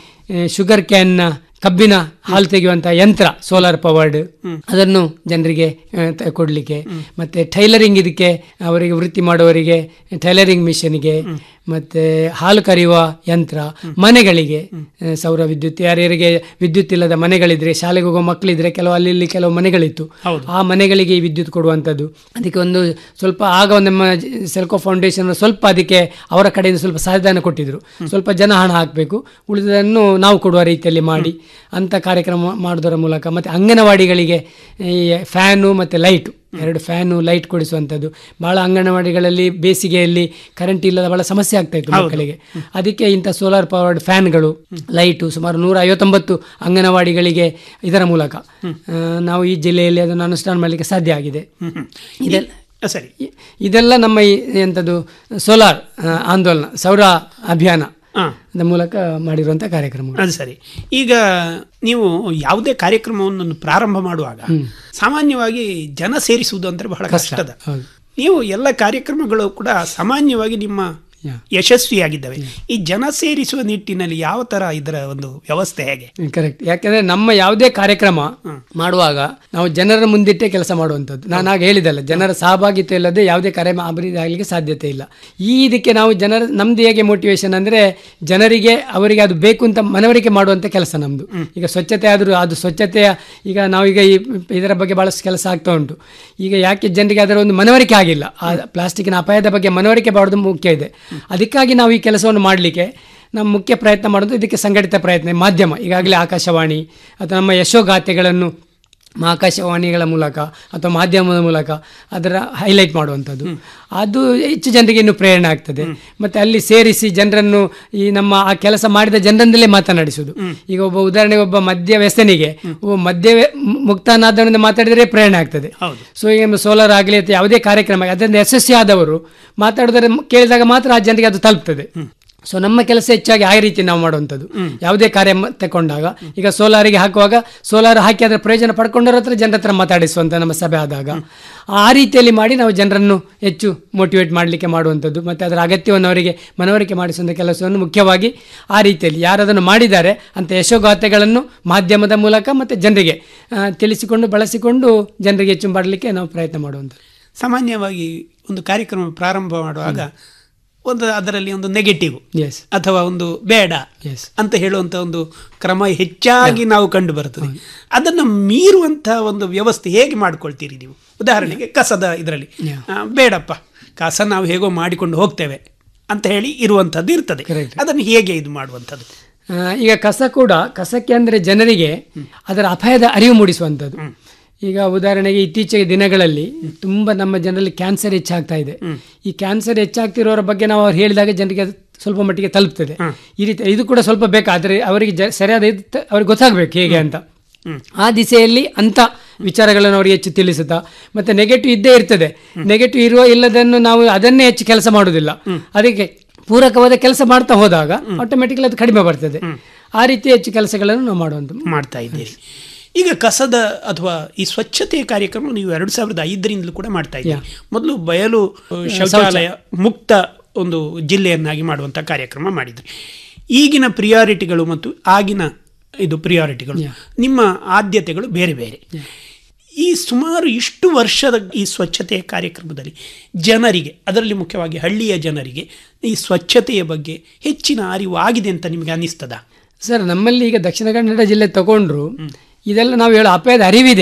ಶುಗರ್ ಕ್ಯಾನ್ನ ಕಬ್ಬಿನ ಹಾಲು ತೆಗೆಯುವಂತಹ ಯಂತ್ರ ಸೋಲಾರ್ ಪವರ್ಡ್ ಅದನ್ನು ಜನರಿಗೆ ಆ, ತ- ಕೊಡ್ಲಿಕ್ಕೆ ಮತ್ತೆ ಟೈಲರಿಂಗ್ ಇದಕ್ಕೆ ಅವರಿಗೆ ವೃತ್ತಿ ಮಾಡುವವರಿಗೆ ಟೈಲರಿಂಗ್ ಮಿಷನ್ಗೆ ಮತ್ತೆ ಹಾಲು ಕರೆಯುವ ಯಂತ್ರ ಮನೆಗಳಿಗೆ ಆ, ಸೌರ ವಿದ್ಯುತ್ ಯಾರ್ಯಾರಿಗೆ ವಿದ್ಯುತ್ ಇಲ್ಲದ ಮನೆಗಳಿದ್ರೆ ಶಾಲೆಗೆ ಹೋಗೋ ಮಕ್ಕಳಿದ್ರೆ ಕೆಲವು ಅಲ್ಲಿ ಇಲ್ಲಿ ಕೆಲವು ಮನೆಗಳಿತ್ತು ಆ ಮನೆಗಳಿಗೆ ಈ ವಿದ್ಯುತ್ ಕೊಡುವಂಥದ್ದು ಅದಕ್ಕೆ ಒಂದು ಸ್ವಲ್ಪ ಆಗ ಒಂದು ನಮ್ಮ ಜ- ಸೆಲ್ಕೋ ಫೌಂಡೇಶನ್ ಸ್ವಲ್ಪ ಅದಕ್ಕೆ ಅವರ ಕಡೆಯಿಂದ ಸ್ವಲ್ಪ ಸಹಾಯಧನ ಕೊಟ್ಟಿದ್ರು ಸ್ವಲ್ಪ ಜನ ಹಣ ಹಾಕಬೇಕು ಉಳಿದದನ್ನು ನಾವು ಕೊಡುವ ರೀತಿಯಲ್ಲಿ ಮಾಡಿ ಅಂತ ಕಾರ್ಯಕ್ರಮ ಮಾಡೋದರ ಮೂಲಕ ಮತ್ತೆ ಅಂಗನವಾಡಿಗಳಿಗೆ ಈ ಫ್ಯಾನು ಮತ್ತೆ ಲೈಟು ಎರಡು ಫ್ಯಾನು ಲೈಟ್ ಕೊಡಿಸುವಂಥದ್ದು ಬಹಳ ಅಂಗನವಾಡಿಗಳಲ್ಲಿ ಬೇಸಿಗೆಯಲ್ಲಿ ಕರೆಂಟ್ ಇಲ್ಲದ ಬಹಳ ಸಮಸ್ಯೆ ಆಗ್ತಾ ಇತ್ತು ಮಕ್ಕಳಿಗೆ ಅದಕ್ಕೆ ಇಂಥ ಸೋಲಾರ್ ಪವರ್ಡ್ ಫ್ಯಾನ್ಗಳು ಲೈಟು ಸುಮಾರು ನೂರ ಐವತ್ತೊಂಬತ್ತು ಅಂಗನವಾಡಿಗಳಿಗೆ ಇದರ ಮೂಲಕ ಆ, ನಾವು ಈ ಜಿಲ್ಲೆಯಲ್ಲಿ ಅದನ್ನು ಅನುಷ್ಠಾನ ಮಾಡಲಿಕ್ಕೆ ಸಾಧ್ಯ ಆಗಿದೆ ಇದೆಲ್ಲ ಆ, ಸರಿ ಇ- ಇದೆಲ್ಲ ನಮ್ಮ ಈ ಎಂಥದ್ದು ಸೋಲಾರ್ ಆ, ಆಂದೋಲನ ಸೌರ ಅಭಿಯಾನ ಹಾ ದ ಮೂಲಕ ಮಾಡಿರುವಂಥ ಕಾರ್ಯಕ್ರಮಗಳು ಅದು ಸರಿ ಈಗ ನೀವು ಯಾವುದೇ ಕಾರ್ಯಕ್ರಮವನ್ನು ಪ್ರಾರಂಭ ಮಾಡುವಾಗ ಸಾಮಾನ್ಯವಾಗಿ ಜನ ಸೇರಿಸುವುದು ಅಂದ್ರೆ ಬಹಳ ಕಷ್ಟದ ಹೌದು. ನೀವು ಎಲ್ಲ ಕಾರ್ಯಕ್ರಮಗಳು ಕೂಡ ಸಾಮಾನ್ಯವಾಗಿ ನಿಮ್ಮ ಯಾ. ಯಶಸ್ವಿಯಾಗಿದ್ದಾವೆ ಈ ಜನ ಸೇರಿಸುವ ನಿಟ್ಟಿನಲ್ಲಿ ಯಾವ ತರ ಇದರ ಒಂದು ವ್ಯವಸ್ಥೆ ಹೇಗೆ ಕರೆಕ್ಟ್ ಯಾಕಂದ್ರೆ ನಮ್ಮ ಯಾವುದೇ ಕಾರ್ಯಕ್ರಮ ಮಾಡುವಾಗ ನಾವು ಜನರ ಮುಂದಿಟ್ಟೆ ಕೆಲಸ ಮಾಡುವಂಥದ್ದು ನಾನು ಆಗ ಹೇಳಿದಲ್ಲ ಜನರ ಸಹಭಾಗಿತ್ವ ಇಲ್ಲದೆ ಯಾವುದೇ ಕಾರ್ಯಕ್ರಮ ಅಭಿವೃದ್ಧಿ ಆಗಲಿಕ್ಕೆ ಸಾಧ್ಯತೆ ಇಲ್ಲ ಈ ಇದಕ್ಕೆ ನಾವು ಜನರ ನಮ್ದು ಹೇಗೆ ಮೋಟಿವೇಶನ್ ಅಂದ್ರೆ ಜನರಿಗೆ ಅವರಿಗೆ ಅದು ಬೇಕು ಅಂತ ಮನವರಿಕೆ ಮಾಡುವಂತ ಕೆಲಸ ನಮ್ದು ಈಗ ಸ್ವಚ್ಛತೆ ಆದರೂ ಅದು ಸ್ವಚ್ಛತೆಯ ಈಗ ನಾವೀಗ ಈ ಇದರ ಬಗ್ಗೆ ಬಹಳಷ್ಟು ಕೆಲಸ ಆಗ್ತಾ ಉಂಟು ಈಗ ಯಾಕೆ ಜನರಿಗೆ ಅದರ ಒಂದು ಮನವರಿಕೆ ಆಗಿಲ್ಲ ಆ ಪ್ಲಾಸ್ಟಿಕ್ನ ಅಪಾಯದ ಬಗ್ಗೆ ಮನವರಿಕೆ ಮಾಡೋದು ಮುಖ್ಯ ಇದೆ ಅದಕ್ಕಾಗಿ ನಾವು ಈ ಕೆಲಸವನ್ನು ಮಾಡಲಿಕ್ಕೆ ನಮ್ಮ ಮುಖ್ಯ ಪ್ರಯತ್ನ ಮಾಡೋದು ಇದಕ್ಕೆ ಸಂಘಟಿತ ಪ್ರಯತ್ನ ಮಾಧ್ಯಮ ಈಗಾಗಲೇ ಆಕಾಶವಾಣಿ ಅಥವಾ ನಮ್ಮ ಯಶೋಗಾಥೆಗಳನ್ನು ಮ- ಆಕಾಶವಾಣಿಗಳ ಮೂಲಕ ಅಥವಾ ಮಾಧ್ಯಮದ ಮೂಲಕ ಅದರ ಹೈಲೈಟ್ ಮಾಡುವಂಥದ್ದು ಅದು ಹೆಚ್ಚು ಜನರಿಗೆ ಇನ್ನು ಪ್ರೇರಣೆ ಆಗ್ತದೆ ಮತ್ತೆ ಅಲ್ಲಿ ಸೇರಿಸಿ ಜನರನ್ನು ಈ ನಮ್ಮ ಆ ಕೆಲಸ ಮಾಡಿದ ಜನರಿಂದಲೇ ಮಾತನಾಡಿಸುವುದು ಈಗ ಒಬ್ಬ ಉದಾಹರಣೆಗೆ ಒಬ್ಬ ಮದ್ಯ ವ್ಯಸನಿಗೆ ಒಬ್ಬ ಮದ್ಯ ಮುಕ್ತನಾದವರಿಂದ ಮಾತಾಡಿದರೆ ಪ್ರೇರಣೆ ಆಗ್ತದೆ ಹೌದು. ಸೊ ಈಗ ಸೋಲಾರ್ ಆಗಲಿ ಅಥವಾ ಯಾವುದೇ ಕಾರ್ಯಕ್ರಮ ಅದರಿಂದ ಯಶಸ್ವಿ ಆದವರು ಮಾತಾಡೋದರ ಕೇಳಿದಾಗ ಮಾತ್ರ ಆ ಜನರಿಗೆ ಅದು ತಲುಪ್ತದೆ ಸೊ ನಮ್ಮ ಕೆಲಸ ಹೆಚ್ಚಾಗಿ ಆ ರೀತಿ ನಾವು ಮಾಡುವಂಥದ್ದು ಯಾವುದೇ ಕಾರ್ಯ ಮ- ತಗೊಂಡಾಗ ಈಗ ಸೋಲಾರಿಗೆ ಹಾಕುವಾಗ ಸೋಲಾರ್ ಹಾಕಿ ಅದರ ಪ್ರಯೋಜನ ಪಡ್ಕೊಂಡವ್ರ ಹತ್ರ ಜನರ ಹತ್ರ ಮಾತಾಡಿಸುವಂತ ನಮ್ಮ ಸಭೆ ಆದಾಗ ಆ ರೀತಿಯಲ್ಲಿ ಮಾಡಿ ನಾವು ಜನರನ್ನು ಹೆಚ್ಚು ಮೋಟಿವೇಟ್ ಮಾಡಲಿಕ್ಕೆ ಮಾಡುವಂಥದ್ದು ಮತ್ತೆ ಅದರ ಅಗತ್ಯವನ್ನು ಅವರಿಗೆ ಮನವರಿಕೆ ಮಾಡಿಸುವಂಥ ಕೆಲಸವನ್ನು ಮುಖ್ಯವಾಗಿ ಆ ರೀತಿಯಲ್ಲಿ ಯಾರು ಅದನ್ನು ಮಾಡಿದ್ದಾರೆ ಅಂತ ಯಶೋಗಾಥೆಗಳನ್ನು ಮಾಧ್ಯಮದ ಮೂಲಕ ಮತ್ತೆ ಜನರಿಗೆ ಆ, ತಿಳಿಸಿಕೊಂಡು ಬಳಸಿಕೊಂಡು ಜನರಿಗೆ ಹೆಚ್ಚು ಮಾಡಲಿಕ್ಕೆ ನಾವು ಪ್ರಯತ್ನ ಮಾಡುವಂಥದ್ದು ಸಾಮಾನ್ಯವಾಗಿ ಒಂದು ಕಾರ್ಯಕ್ರಮ ಪ್ರಾರಂಭ ಮಾಡುವಾಗ ಒಂದು ಅದರಲ್ಲಿ ಒಂದು ನೆಗೆಟಿವ್ ಎಸ್ ಅಥವಾ ಒಂದು ಬೇಡ Yes. ಅಂತ ಹೇಳುವಂತ ಒಂದು ಕ್ರಮ ಹೆಚ್ಚಾಗಿ ನಾವು ಕಂಡು ಬರುತ್ತದೆ ಅದನ್ನು ಮೀರುವಂತ ಒಂದು ವ್ಯವಸ್ಥೆ ಹೇಗೆ ಮಾಡ್ಕೊಳ್ತೀರಿ ನೀವು ಉದಾಹರಣೆಗೆ ಕಸದ ಇದರಲ್ಲಿ Yeah. ಆ, ಬೇಡಪ್ಪ ಕಸ ನಾವು ಹೇಗೋ ಮಾಡಿಕೊಂಡು ಹೋಗ್ತೇವೆ ಅಂತ ಹೇಳಿ ಇರುವಂತದ್ದು ಇರ್ತದೆ Correct. ಅದನ್ನು ಹೇಗೆ ಇದು ಮಾಡುವಂಥದ್ದು ಆ, ಈಗ ಕಸ ಕೂಡ ಕಸಕ್ಕೆ ಅಂದರೆ ಜನರಿಗೆ ಅದರ ಅಪಾಯದ ಅರಿವು ಮೂಡಿಸುವಂಥದ್ದು ಈಗ ಉದಾಹರಣೆಗೆ ಇತ್ತೀಚೆಗೆ ದಿನಗಳಲ್ಲಿ ತುಂಬ ನಮ್ಮ ಜನರಲ್ಲಿ ಕ್ಯಾನ್ಸರ್ ಹೆಚ್ಚಾಗ್ತಾ ಇದೆ ಈ ಕ್ಯಾನ್ಸರ್ ಹೆಚ್ಚಾಗ್ತಿರೋರ ಬಗ್ಗೆ ನಾವು ಅವ್ರು ಹೇಳಿದಾಗ ಜನರಿಗೆ ಅದು ಸ್ವಲ್ಪ ಮಟ್ಟಿಗೆ ತಲುಪ್ತದೆ ಈ ರೀತಿ ಇದು ಕೂಡ ಸ್ವಲ್ಪ ಬೇಕಾದ್ರೆ ಅವರಿಗೆ ಜ- ಸರಿಯಾದ ಇದು ತ- ಅವ್ರಿಗೆ ಗೊತ್ತಾಗಬೇಕು ಹೇಗೆ ಅಂತ ಆ ದಿಸೆಯಲ್ಲಿ ಅಂತ ವಿಚಾರಗಳನ್ನು ಅವರಿಗೆ ಹೆಚ್ಚು ತಿಳಿಸುತ್ತಾ ಮತ್ತೆ ನೆಗೆಟಿವ್ ಇದ್ದೇ ಇರ್ತದೆ ನೆಗೆಟಿವ್ ಇರುವ ಇಲ್ಲದನ್ನು ನಾವು ಅದನ್ನೇ ಹೆಚ್ಚು ಕೆಲಸ ಮಾಡುವುದಿಲ್ಲ ಅದಕ್ಕೆ ಪೂರಕವಾದ ಕೆಲಸ ಮಾಡ್ತಾ ಹೋದಾಗ ಆಟೋಮೆಟಿಕಲಿ ಅದು ಕಡಿಮೆ ಬರ್ತದೆ ಆ ರೀತಿ ಹೆಚ್ಚು ಕೆಲಸಗಳನ್ನು ನಾವು ಮಾಡುವಂಥ ಮಾಡ್ತಾ ಇದ್ದೀರಿ ಈಗ ಕಸದ ಅಥವಾ ಈ ಸ್ವಚ್ಛತೆಯ ಕಾರ್ಯಕ್ರಮ ನೀವು ಎರಡು ಸಾವಿರದ ಐದರಿಂದಲೂ ಕೂಡ ಮಾಡ್ತಾ ಇದ್ದೀರಿ ಮೊದಲು ಬಯಲು ಅಹ್, ಶೌಚಾಲಯ ಮುಕ್ತ ಒಂದು ಜಿಲ್ಲೆಯನ್ನಾಗಿ ಮಾಡುವಂಥ ಕಾರ್ಯಕ್ರಮ ಮಾಡಿದ್ರಿ ಈಗಿನ ಪ್ರಿಯಾರಿಟಿಗಳು ಮತ್ತು ಆಗಿನ ಇದು ಪ್ರಿಯಾರಿಟಿಗಳು ನಿಮ್ಮ ಆದ್ಯತೆಗಳು ಬೇರೆ ಬೇರೆ ಈ ಸುಮಾರು ಇಷ್ಟು ವರ್ಷದ ಈ ಸ್ವಚ್ಛತೆಯ ಕಾರ್ಯಕ್ರಮದಲ್ಲಿ ಜನರಿಗೆ ಅದರಲ್ಲಿ ಮುಖ್ಯವಾಗಿ ಹಳ್ಳಿಯ ಜನರಿಗೆ ಈ ಸ್ವಚ್ಛತೆಯ ಬಗ್ಗೆ ಹೆಚ್ಚಿನ ಅರಿವು ಆಗಿದೆ ಅಂತ ನಿಮಗೆ ಅನಿಸ್ತದಾ ಸರ್ ನಮ್ಮಲ್ಲಿ ಈಗ ದಕ್ಷಿಣ ಕನ್ನಡ ಜಿಲ್ಲೆ ತಗೊಂಡ್ರು ಇದೆಲ್ಲ ನಾವು ಹೇಳೋ ಅಪಾಯದ ಅರಿವಿದೆ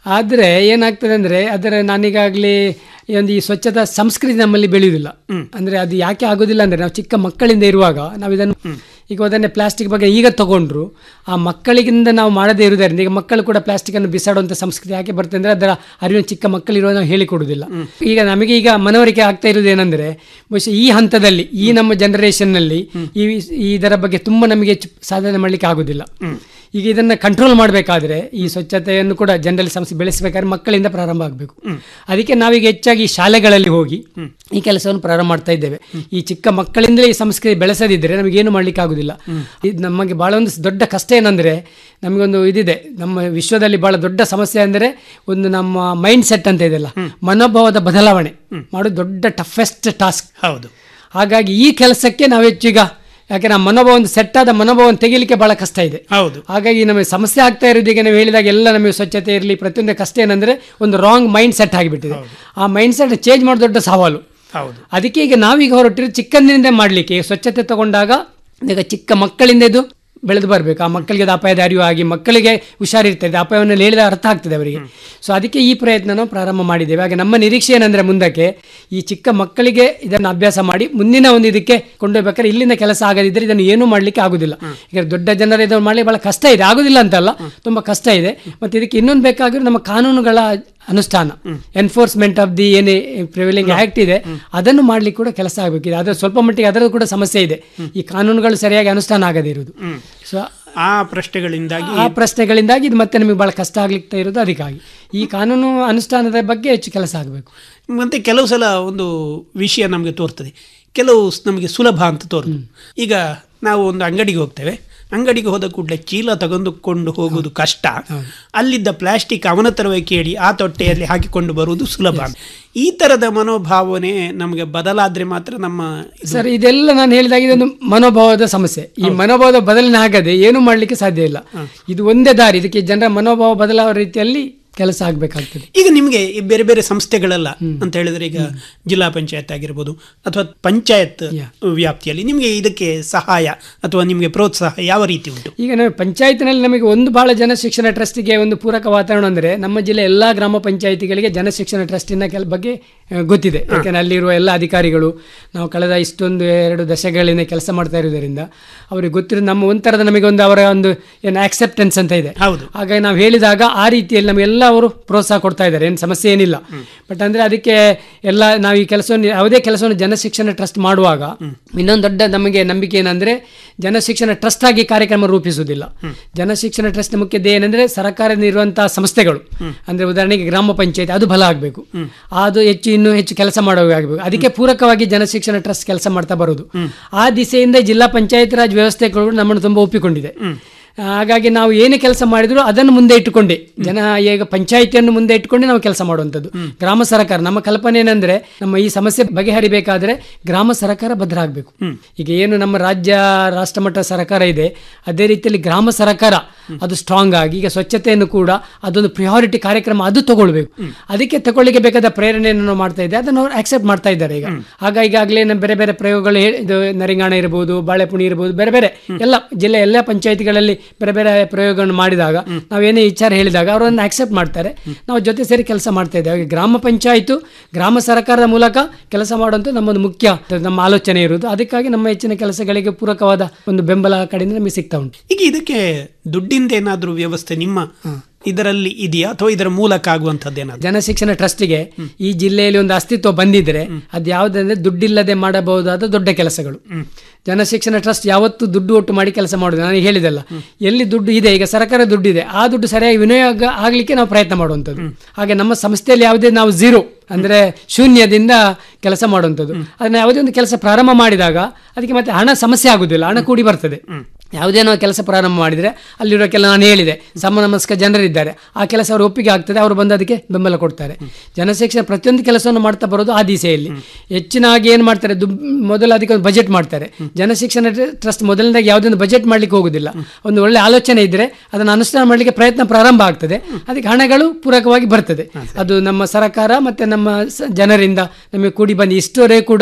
ಆದರೆ ಏನಾಗ್ತದೆ ಅಂದರೆ ಅದರ ನಾನೀಗಾಗಲೇ ಈ ಒಂದು ಈ ಸ್ವಚ್ಛತಾ ಸಂಸ್ಕೃತಿ ನಮ್ಮಲ್ಲಿ ಬೆಳೆಯುವುದಿಲ್ಲ ಅಂದರೆ ಅದು ಯಾಕೆ ಆಗೋದಿಲ್ಲ ಅಂದರೆ ನಾವು ಚಿಕ್ಕ ಮಕ್ಕಳಿಂದ ಇರುವಾಗ ನಾವು ಇದನ್ನು ಈಗ ಅದನ್ನೇ ಪ್ಲಾಸ್ಟಿಕ್ ಬಗ್ಗೆ ಈಗ ತಗೊಂಡ್ರು ಆ ಮಕ್ಕಳಿಗಿಂದ ನಾವು ಮಾಡದೇ ಇರುವುದರಿಂದ ಈಗ ಮಕ್ಕಳು ಕೂಡ ಪ್ಲಾಸ್ಟಿಕ್ ಅನ್ನು ಬಿಸಾಡುವಂಥ ಸಂಸ್ಕೃತಿ ಯಾಕೆ ಬರ್ತದೆ ಅಂದರೆ ಅದರ ಅರಿವಿನ ಚಿಕ್ಕ ಮಕ್ಕಳಿರುವ ನಾವು ಹೇಳಿಕೊಡುವುದಿಲ್ಲ ಈಗ ನಮಗೆ ಈಗ ಮನವರಿಕೆ ಆಗ್ತಾ ಇರೋದು ಏನಂದ್ರೆ ಬಹುಶಃ ಈ ಹಂತದಲ್ಲಿ ಈ ನಮ್ಮ ಜನರೇಷನ್ನಲ್ಲಿ ಈ ಈ ಇದರ ಬಗ್ಗೆ ತುಂಬ ನಮಗೆ ಹೆಚ್ಚು ಸಾಧನೆ ಮಾಡಲಿಕ್ಕೆ ಆಗುದಿಲ್ಲ ಈಗ ಇದನ್ನ ಕಂಟ್ರೋಲ್ ಮಾಡಬೇಕಾದ್ರೆ ಈ ಸ್ವಚ್ಛತೆಯನ್ನು ಕೂಡ ಜನರಲ್ಲಿ ಸಮಸ್ಯೆ ಬೆಳೆಸಬೇಕಾದ್ರೆ ಮಕ್ಕಳಿಂದ ಪ್ರಾರಂಭ ಆಗಬೇಕು ಅದಕ್ಕೆ ನಾವೀಗ ಹೆಚ್ಚಾಗಿ ಶಾಲೆಗಳಲ್ಲಿ ಹೋಗಿ ಈ ಕೆಲಸವನ್ನು ಪ್ರಾರಂಭ ಮಾಡ್ತಾ ಇದ್ದೇವೆ ಈ ಚಿಕ್ಕ ಮಕ್ಕಳಿಂದಲೇ ಈ ಸಂಸ್ಕೃತಿ ಬೆಳೆಸದಿದ್ದರೆ ನಮಗೇನು ಮಾಡ್ಲಿಕ್ಕೆ ಆಗುದಿಲ್ಲ ಇದು ನಮಗೆ ಬಹಳ ಒಂದು ದೊಡ್ಡ ಕಷ್ಟ ಏನಂದ್ರೆ ನಮಗೊಂದು ಇದಿದೆ ನಮ್ಮ ವಿಶ್ವದಲ್ಲಿ ಬಹಳ ದೊಡ್ಡ ಸಮಸ್ಯೆ ಅಂದರೆ ಒಂದು ನಮ್ಮ ಮೈಂಡ್ ಸೆಟ್ ಅಂತ ಇದೆಯಲ್ಲ ಮನೋಭಾವದ ಬದಲಾವಣೆ ಮಾಡೋದು ದೊಡ್ಡ ಟಫೆಸ್ಟ್ ಟಾಸ್ಕ್ ಹೌದು ಹಾಗಾಗಿ ಈ ಕೆಲಸಕ್ಕೆ ನಾವು ಹೆಚ್ಚೀಗ ಯಾಕೆ ನಮ್ಮ ಮನೋಭಾವ ಒಂದು ಸೆಟ್ ಆದ ಮನೋಭಾವವನ್ನು ತೆಗಿಲಿಕ್ಕೆ ಬಹಳ ಕಷ್ಟ ಇದೆ ಹೌದು ಹಾಗಾಗಿ ನಮಗೆ ಸಮಸ್ಯೆ ಆಗ್ತಾ ಇರೋದು ಈಗ ನೀವು ಹೇಳಿದಾಗ ಎಲ್ಲ ನಮಗೆ ಸ್ವಚ್ಛತೆ ಇರಲಿ ಪ್ರತಿಯೊಂದು ಕಷ್ಟ ಏನಂದ್ರೆ ಒಂದು ರಾಂಗ್ ಮೈಂಡ್ ಸೆಟ್ ಆಗಿಬಿಟ್ಟಿದೆ ಆ ಮೈಂಡ್ ಸೆಟ್ ಚೇಂಜ್ ಮಾಡೋ ದೊಡ್ಡ ಸವಾಲು ಹೌದು ಅದಕ್ಕೆ ಈಗ ನಾವೀಗ ಹೊರಟಿರೋ ಚಿಕ್ಕಂದಿನಿಂದ ಮಾಡಲಿಕ್ಕೆ ಈಗ ಸ್ವಚ್ಛತೆ ತಗೊಂಡಾಗ ಈಗ ಚಿಕ್ಕ ಮಕ್ಕಳಿಂದ ಇದು ಬೆಳೆದು ಬರಬೇಕು ಆ ಮಕ್ಕಳಿಗೆ ಅದು ಅಪಾಯದ ಅರಿವು ಆಗಿ ಮಕ್ಕಳಿಗೆ ಹುಷಾರಿರ್ತದೆ ಅಪಾಯವನ್ನು ಹೇಳಿದ ಅರ್ಥ ಆಗ್ತದೆ ಅವರಿಗೆ ಸೊ ಅದಕ್ಕೆ ಈ ಪ್ರಯತ್ನ ನಾವು ಪ್ರಾರಂಭ ಮಾಡಿದ್ದೇವೆ ಹಾಗೆ ನಮ್ಮ ನಿರೀಕ್ಷೆ ಏನಂದ್ರೆ ಮುಂದಕ್ಕೆ ಈ ಚಿಕ್ಕ ಮಕ್ಕಳಿಗೆ ಇದನ್ನು ಅಭ್ಯಾಸ ಮಾಡಿ ಮುಂದಿನ ಒಂದು ಇದಕ್ಕೆ ಕೊಂಡೊಯ್ಬೇಕಾದ್ರೆ ಇಲ್ಲಿಂದ ಕೆಲಸ ಆಗದಿದ್ದರೆ ಇದನ್ನು ಏನೂ ಮಾಡಲಿಕ್ಕೆ ಆಗುದಿಲ್ಲ ಈಗ ದೊಡ್ಡ ಜನರು ಇದನ್ನು ಮಾಡಲಿ ಬಹಳ ಕಷ್ಟ ಇದೆ ಆಗುದಿಲ್ಲ ಅಂತಲ್ಲ ತುಂಬಾ ಕಷ್ಟ ಇದೆ ಮತ್ತೆ ಇದಕ್ಕೆ ಇನ್ನೊಂದು ಬೇಕಾಗಿರೋ ನಮ್ಮ ಕಾನೂನುಗಳ ಅನುಷ್ಠಾನ ಎನ್ಫೋರ್ಸ್ಮೆಂಟ್ ಆಫ್ ದಿ ಏನೇ ಪ್ರಿವಿಲಿಂಗ್ ಆಕ್ಟ್ ಇದೆ ಅದನ್ನು ಮಾಡ್ಲಿಕ್ಕೆ ಕೂಡ ಕೆಲಸ ಆಗಬೇಕಿದೆ ಅದರ ಸ್ವಲ್ಪ ಮಟ್ಟಿಗೆ ಅದರದ್ದು ಕೂಡ ಸಮಸ್ಯೆ ಇದೆ ಈ ಕಾನೂನುಗಳು ಸರಿಯಾಗಿ ಅನುಷ್ಠಾನ ಆಗದೇ ಇರುವುದು ಸೊ ಆ ಪ್ರಶ್ನೆಗಳಿಂದಾಗಿ ಆ ಪ್ರಶ್ನೆಗಳಿಂದಾಗಿ ಇದು ಮತ್ತೆ ನಮಗೆ ಬಹಳ ಕಷ್ಟ ಆಗ್ಲಿಕ್ತಾ ಇರೋದು ಅದಕ್ಕಾಗಿ ಈ ಕಾನೂನು ಅನುಷ್ಠಾನದ ಬಗ್ಗೆ ಹೆಚ್ಚು ಕೆಲಸ ಆಗಬೇಕು ಮತ್ತೆ ಕೆಲವು ಸಲ ಒಂದು ವಿಷಯ ನಮಗೆ ತೋರ್ತದೆ ಕೆಲವು ಸ್- ನಮಗೆ ಸುಲಭ ಅಂತ ತೋರ್ತದೆ ಈಗ ನಾವು ಒಂದು ಅಂಗಡಿಗೆ ಹೋಗ್ತೇವೆ ಅಂಗಡಿಗೆ ಹೋದ ಕೂಡಲೇ ಚೀಲ ತೆಗೆದುಕೊಂಡು ಹೋಗುವುದು ಕಷ್ಟ ಅಲ್ಲಿದ್ದ ಪ್ಲಾಸ್ಟಿಕ್ ಅವನ ತರವೇ ಕೇಳಿ ಆ ತೊಟ್ಟೆಯಲ್ಲಿ ಹಾಕಿಕೊಂಡು ಬರುವುದು ಸುಲಭ ಈ ತರದ ಮನೋಭಾವನೆ ನಮಗೆ ಬದಲಾದ್ರೆ ಮಾತ್ರ ನಮ್ಮ ಇದು- ಸರ್ ಇದೆಲ್ಲ ನಾನು ಹೇಳಿದಾಗ ಇದೊಂದು ಮನೋಭಾವದ ಸಮಸ್ಯೆ ಈ ಮನೋಭಾವದ ಬದಲನೆ ಆಗದೆ ಏನು ಮಾಡಲಿಕ್ಕೆ ಸಾಧ್ಯ ಇಲ್ಲ ಇದು ಒಂದೇ ದಾರಿ ಇದಕ್ಕೆ ಜನರ ಮನೋಭಾವ ಬದಲಾವ ರೀತಿಯಲ್ಲಿ ಕೆಲಸ ಆಗಬೇಕಾಗ್ತದೆ ಈಗ ನಿಮಗೆ ಈ ಬೇರೆ ಬೇರೆ ಸಂಸ್ಥೆಗಳೆಲ್ಲ ಅಂತ ಹೇಳಿದ್ರೆ ಈಗ ಜಿಲ್ಲಾ ಪಂಚಾಯತ್ ಆಗಿರ್ಬೋದು ಅಥವಾ ಪಂಚಾಯತ್ ವ್ಯಾಪ್ತಿಯಲ್ಲಿ ನಿಮಗೆ ಇದಕ್ಕೆ ಸಹಾಯ ಅಥವಾ ನಿಮಗೆ ಪ್ರೋತ್ಸಾಹ ಯಾವ ರೀತಿ ಉಂಟು ಈಗ ನಾವು ಪಂಚಾಯತ್ನಲ್ಲಿ ನಮಗೆ ಒಂದು ಬಹಳ ಜನ ಶಿಕ್ಷಣ ಟ್ರಸ್ಟಿಗೆ ಒಂದು ಪೂರಕ ವಾತಾವರಣ ಅಂದರೆ ನಮ್ಮ ಜಿಲ್ಲೆ ಎಲ್ಲ ಗ್ರಾಮ ಪಂಚಾಯಿತಿಗಳಿಗೆ ಜನ ಶಿಕ್ಷಣ ಟ್ರಸ್ಟಿನ ಕೆಲ ಬಗ್ಗೆ ಆ, ಗೊತ್ತಿದೆ ಯಾಕಂದ್ರೆ ಅಲ್ಲಿರುವ ಎಲ್ಲ ಅಧಿಕಾರಿಗಳು ನಾವು ಕಳೆದ ಇಷ್ಟೊಂದು ಎರಡು ದಶಕಗಳಿಂದ ಕೆಲಸ ಮಾಡ್ತಾ ಇರೋದರಿಂದ ಅವರಿಗೆ ಗೊತ್ತಿರೋ ನಮ್ಮ ಒಂಥರದ ನಮಗೆ ಒಂದು ಅವರ ಒಂದು ಏನು ಆಕ್ಸೆಪ್ಟೆನ್ಸ್ ಅಂತ ಇದೆ ಹೌದು ಹಾಗಾಗಿ ನಾವು ಹೇಳಿದಾಗ ಆ ರೀತಿಯಲ್ಲಿ ನಮಗೆಲ್ಲ ಅವರು ಪ್ರೋತ್ಸಾಹ ಕೊಡ್ತಾ ಇದ್ದಾರೆ ಏನು ಸಮಸ್ಯೆ ಏನಿಲ್ಲ ಬಟ್ ಅಂದ್ರೆ ಅದಕ್ಕೆ ಎಲ್ಲ ನಾವು ಈ ಕೆಲಸವನ್ನು ಯಾವುದೇ ಕೆಲಸವನ್ನು ಜನಶಿಕ್ಷಣ ಟ್ರಸ್ಟ್ ಮಾಡುವಾಗ ಇನ್ನೊಂದು ದೊಡ್ಡ ನಮಗೆ ನಂಬಿಕೆ ಏನಂದ್ರೆ ಜನಶಿಕ್ಷಣ ಟ್ರಸ್ಟ್ ಆಗಿ ಕಾರ್ಯಕ್ರಮ ರೂಪಿಸುವುದಿಲ್ಲ ಜನಶಿಕ್ಷಣ ಟ್ರಸ್ಟ್ ಮುಖ್ಯ ಧ್ಯೇಯ ಏನಂದ್ರೆ ಸರ್ಕಾರದಿಂದ ಇರುವಂತಹ ಸಂಸ್ಥೆಗಳು ಅಂದ್ರೆ ಉದಾಹರಣೆಗೆ ಗ್ರಾಮ ಪಂಚಾಯತ್ ಅದು ಬಲ ಆಗಬೇಕು ಅದು ಹೆಚ್ಚು ಇನ್ನೂ ಹೆಚ್ಚು ಕೆಲಸ ಆಗಬೇಕು ಅದಕ್ಕೆ ಪೂರಕವಾಗಿ ಜನಶಿಕ್ಷಣ ಟ್ರಸ್ಟ್ ಕೆಲಸ ಮಾಡ್ತಾ ಬರೋದು ಆ ದಿಸೆಯಿಂದ ಜಿಲ್ಲಾ ಪಂಚಾಯತ್ ರಾಜ್ ವ್ಯವಸ್ಥೆಗಳು ನಮ್ಮನ್ನು ತುಂಬಾ ಒಪ್ಪಿಕೊಂಡಿದೆ ಹಾಗಾಗಿ ನಾವು ಏನೇ ಕೆಲಸ ಮಾಡಿದ್ರು ಅದನ್ನು ಮುಂದೆ ಇಟ್ಟುಕೊಂಡೆ ಜನ ಈಗ ಪಂಚಾಯಿತಿಯನ್ನು ಮುಂದೆ ಇಟ್ಟುಕೊಂಡೆ ನಾವು ಕೆಲಸ ಮಾಡುವಂಥದ್ದು ಗ್ರಾಮ ಸರ್ಕಾರ ನಮ್ಮ ಕಲ್ಪನೆ ಏನಂದ್ರೆ ನಮ್ಮ ಈ ಸಮಸ್ಯೆ ಬಗೆಹರಿಬೇಕಾದ್ರೆ ಗ್ರಾಮ ಸರ್ಕಾರ ಭದ್ರ ಆಗಬೇಕು ಈಗ ಏನು ನಮ್ಮ ರಾಜ್ಯ ರಾಷ್ಟ್ರಮಟ್ಟ ಸರ್ಕಾರ ಇದೆ ಅದೇ ರೀತಿಯಲ್ಲಿ ಗ್ರಾಮ ಸರ್ಕಾರ ಅದು ಸ್ಟ್ರಾಂಗ್ ಆಗಿ ಈಗ ಸ್ವಚ್ಛತೆಯನ್ನು ಕೂಡ ಅದೊಂದು ಪ್ರಿಯಾರಿಟಿ ಕಾರ್ಯಕ್ರಮ ಅದು ತಗೊಳ್ಬೇಕು ಅದಕ್ಕೆ ತಗೊಳ್ಳಿಕ್ಕೆ ಬೇಕಾದ ಪ್ರೇರಣೆಯನ್ನು ನಾವು ಮಾಡ್ತಾ ಇದ್ದೆ ಅದನ್ನು ಅವ್ರು ಆಕ್ಸೆಪ್ಟ್ ಮಾಡ್ತಾ ಇದ್ದಾರೆ ಈಗ ಆಗ ಈಗಾಗಲೇ ನಮ್ಮ ಬೇರೆ ಬೇರೆ ಪ್ರಯೋಗಗಳು ಹೇ- ಇದು ನರಿಂಗಾಣ ಇರಬಹುದು ಬಾಳೆಪುಣಿ ಇರಬಹುದು ಬೇರೆ ಬೇರೆ ಎಲ್ಲ ಜಿಲ್ಲೆ ಎಲ್ಲ ಪಂಚಾಯತಿಗಳಲ್ಲಿ ಬೇರೆ ಬೇರೆ ಪ್ರಯೋಗವನ್ನು ಮಾಡಿದಾಗ ನಾವೇನೇ ವಿಚಾರ ಹೇಳಿದಾಗ ಅವರನ್ನು ಆಕ್ಸೆಪ್ಟ್ ಮಾಡ್ತಾರೆ ನಾವು ಜೊತೆ ಸೇರಿ ಕೆಲಸ ಮಾಡ್ತಾ ಇದ್ದೇವೆ ಹಾಗೆ ಗ್ರಾಮ ಪಂಚಾಯಿತು ಗ್ರಾಮ ಸರ್ಕಾರದ ಮೂಲಕ ಕೆಲಸ ಮಾಡುವಂತ ನಮ್ಮೊಂದು ಮುಖ್ಯ ನಮ್ಮ ಆಲೋಚನೆ ಇರುವುದು ಅದಕ್ಕಾಗಿ ನಮ್ಮ ಹೆಚ್ಚಿನ ಕೆಲಸಗಳಿಗೆ ಪೂರಕವಾದ ಒಂದು ಬೆಂಬಲ ಆ ಕಡೆಯಿಂದ ನಮಗೆ ಸಿಗ್ತಾ ಉಂಟು ಈಗ ಇದಕ್ಕೆ ದುಡ್ಡಿಂದ ಏನಾದ್ರೂ ವ್ಯವಸ್ಥೆ ನಿಮ್ಮ ಇದರಲ್ಲಿ ಇದೆಯಾ ಅಥವಾ ಇದರ ಮೂಲಕ ಆಗುವಂಥದ್ದೇನಾದ್ರು ಜನಶಿಕ್ಷಣ ಟ್ರಸ್ಟಿಗೆ ಈ ಜಿಲ್ಲೆಯಲ್ಲಿ ಒಂದು ಅಸ್ತಿತ್ವ ಬಂದಿದ್ರೆ ಅದು ಯಾವುದಂದ್ರೆ ದುಡ್ಡಿಲ್ಲದೆ ಮಾಡಬಹುದಾದ ದೊಡ್ಡ ಕೆಲಸಗಳು ಜನಶಿಕ್ಷಣ ಟ್ರಸ್ಟ್ ಯಾವತ್ತು ದುಡ್ಡು ಒಟ್ಟು ಮಾಡಿ ಕೆಲಸ ಮಾಡುದು ನಾನು ಹೇಳಿದಲ್ಲ ಎಲ್ಲಿ ದುಡ್ಡು ಇದೆ ಈಗ ಸರ್ಕಾರ ದುಡ್ಡು ಇದೆ ಆ ದುಡ್ಡು ಸರಿಯಾಗಿ ವಿನಿಯೋಗ ಆಗ್ಲಿಕ್ಕೆ ನಾವು ಪ್ರಯತ್ನ ಮಾಡುವಂಥದ್ದು ಹಾಗೆ ನಮ್ಮ ಸಂಸ್ಥೆಯಲ್ಲಿ ಯಾವುದೇ ನಾವು ಝೀರೋ ಅಂದ್ರೆ ಶೂನ್ಯದಿಂದ ಕೆಲಸ ಮಾಡುವಂಥದ್ದು ಅದನ್ನ ಯಾವುದೇ ಒಂದು ಕೆಲಸ ಪ್ರಾರಂಭ ಮಾಡಿದಾಗ ಅದಕ್ಕೆ ಮತ್ತೆ ಹಣ ಸಮಸ್ಯೆ ಆಗುದಿಲ್ಲ ಹಣ ಕೂಡಿ ಬರ್ತದೆ ಯಾವುದೇ ನಾವು ಕೆಲಸ ಪ್ರಾರಂಭ ಮಾಡಿದ್ರೆ ಅಲ್ಲಿರೋ ಕೆಲ ನಾನು ಹೇಳಿದೆ ಸಮ ನಮಸ್ಕ ಜನರಿದ್ದಾರೆ ಆ ಕೆಲಸ ಅವರು ಒಪ್ಪಿಗೆ ಆಗ್ತದೆ ಅವರು ಬಂದು ಅದಕ್ಕೆ ಬೆಂಬಲ ಕೊಡ್ತಾರೆ ಜನಶಿಕ್ಷಣ ಪ್ರತಿಯೊಂದು ಕೆಲಸವನ್ನು ಮಾಡ್ತಾ ಬರೋದು ಆ ದಿಸೆಯಲ್ಲಿ ಹೆಚ್ಚಿನಾಗಿ ಏನು ಮಾಡ್ತಾರೆ ದುಡ್ ಮೊದಲು ಅದಕ್ಕೆ ಒಂದು ಬಜೆಟ್ ಮಾಡ್ತಾರೆ ಜನಶಿಕ್ಷಣ ಟ್ರಸ್ಟ್ ಮೊದಲನೇದಾಗಿ ಯಾವುದೇ ಒಂದು ಬಜೆಟ್ ಮಾಡ್ಲಿಕ್ಕೆ ಹೋಗುದಿಲ್ಲ ಒಂದು ಒಳ್ಳೆ ಆಲೋಚನೆ ಇದ್ರೆ ಅದನ್ನು ಅನುಷ್ಠಾನ ಮಾಡಲಿಕ್ಕೆ ಪ್ರಯತ್ನ ಪ್ರಾರಂಭ ಆಗ್ತದೆ ಅದಕ್ಕೆ ಹಣಗಳು ಪೂರಕವಾಗಿ ಬರ್ತದೆ ಅದು ನಮ್ಮ ಸರ್ಕಾರ ಮತ್ತೆ ನಮ್ಮ ಸ- ಜನರಿಂದ ನಮಗೆ ಕೂಡಿ ಬಂದು ಇಷ್ಟವರೆಗೆ ಕೂಡ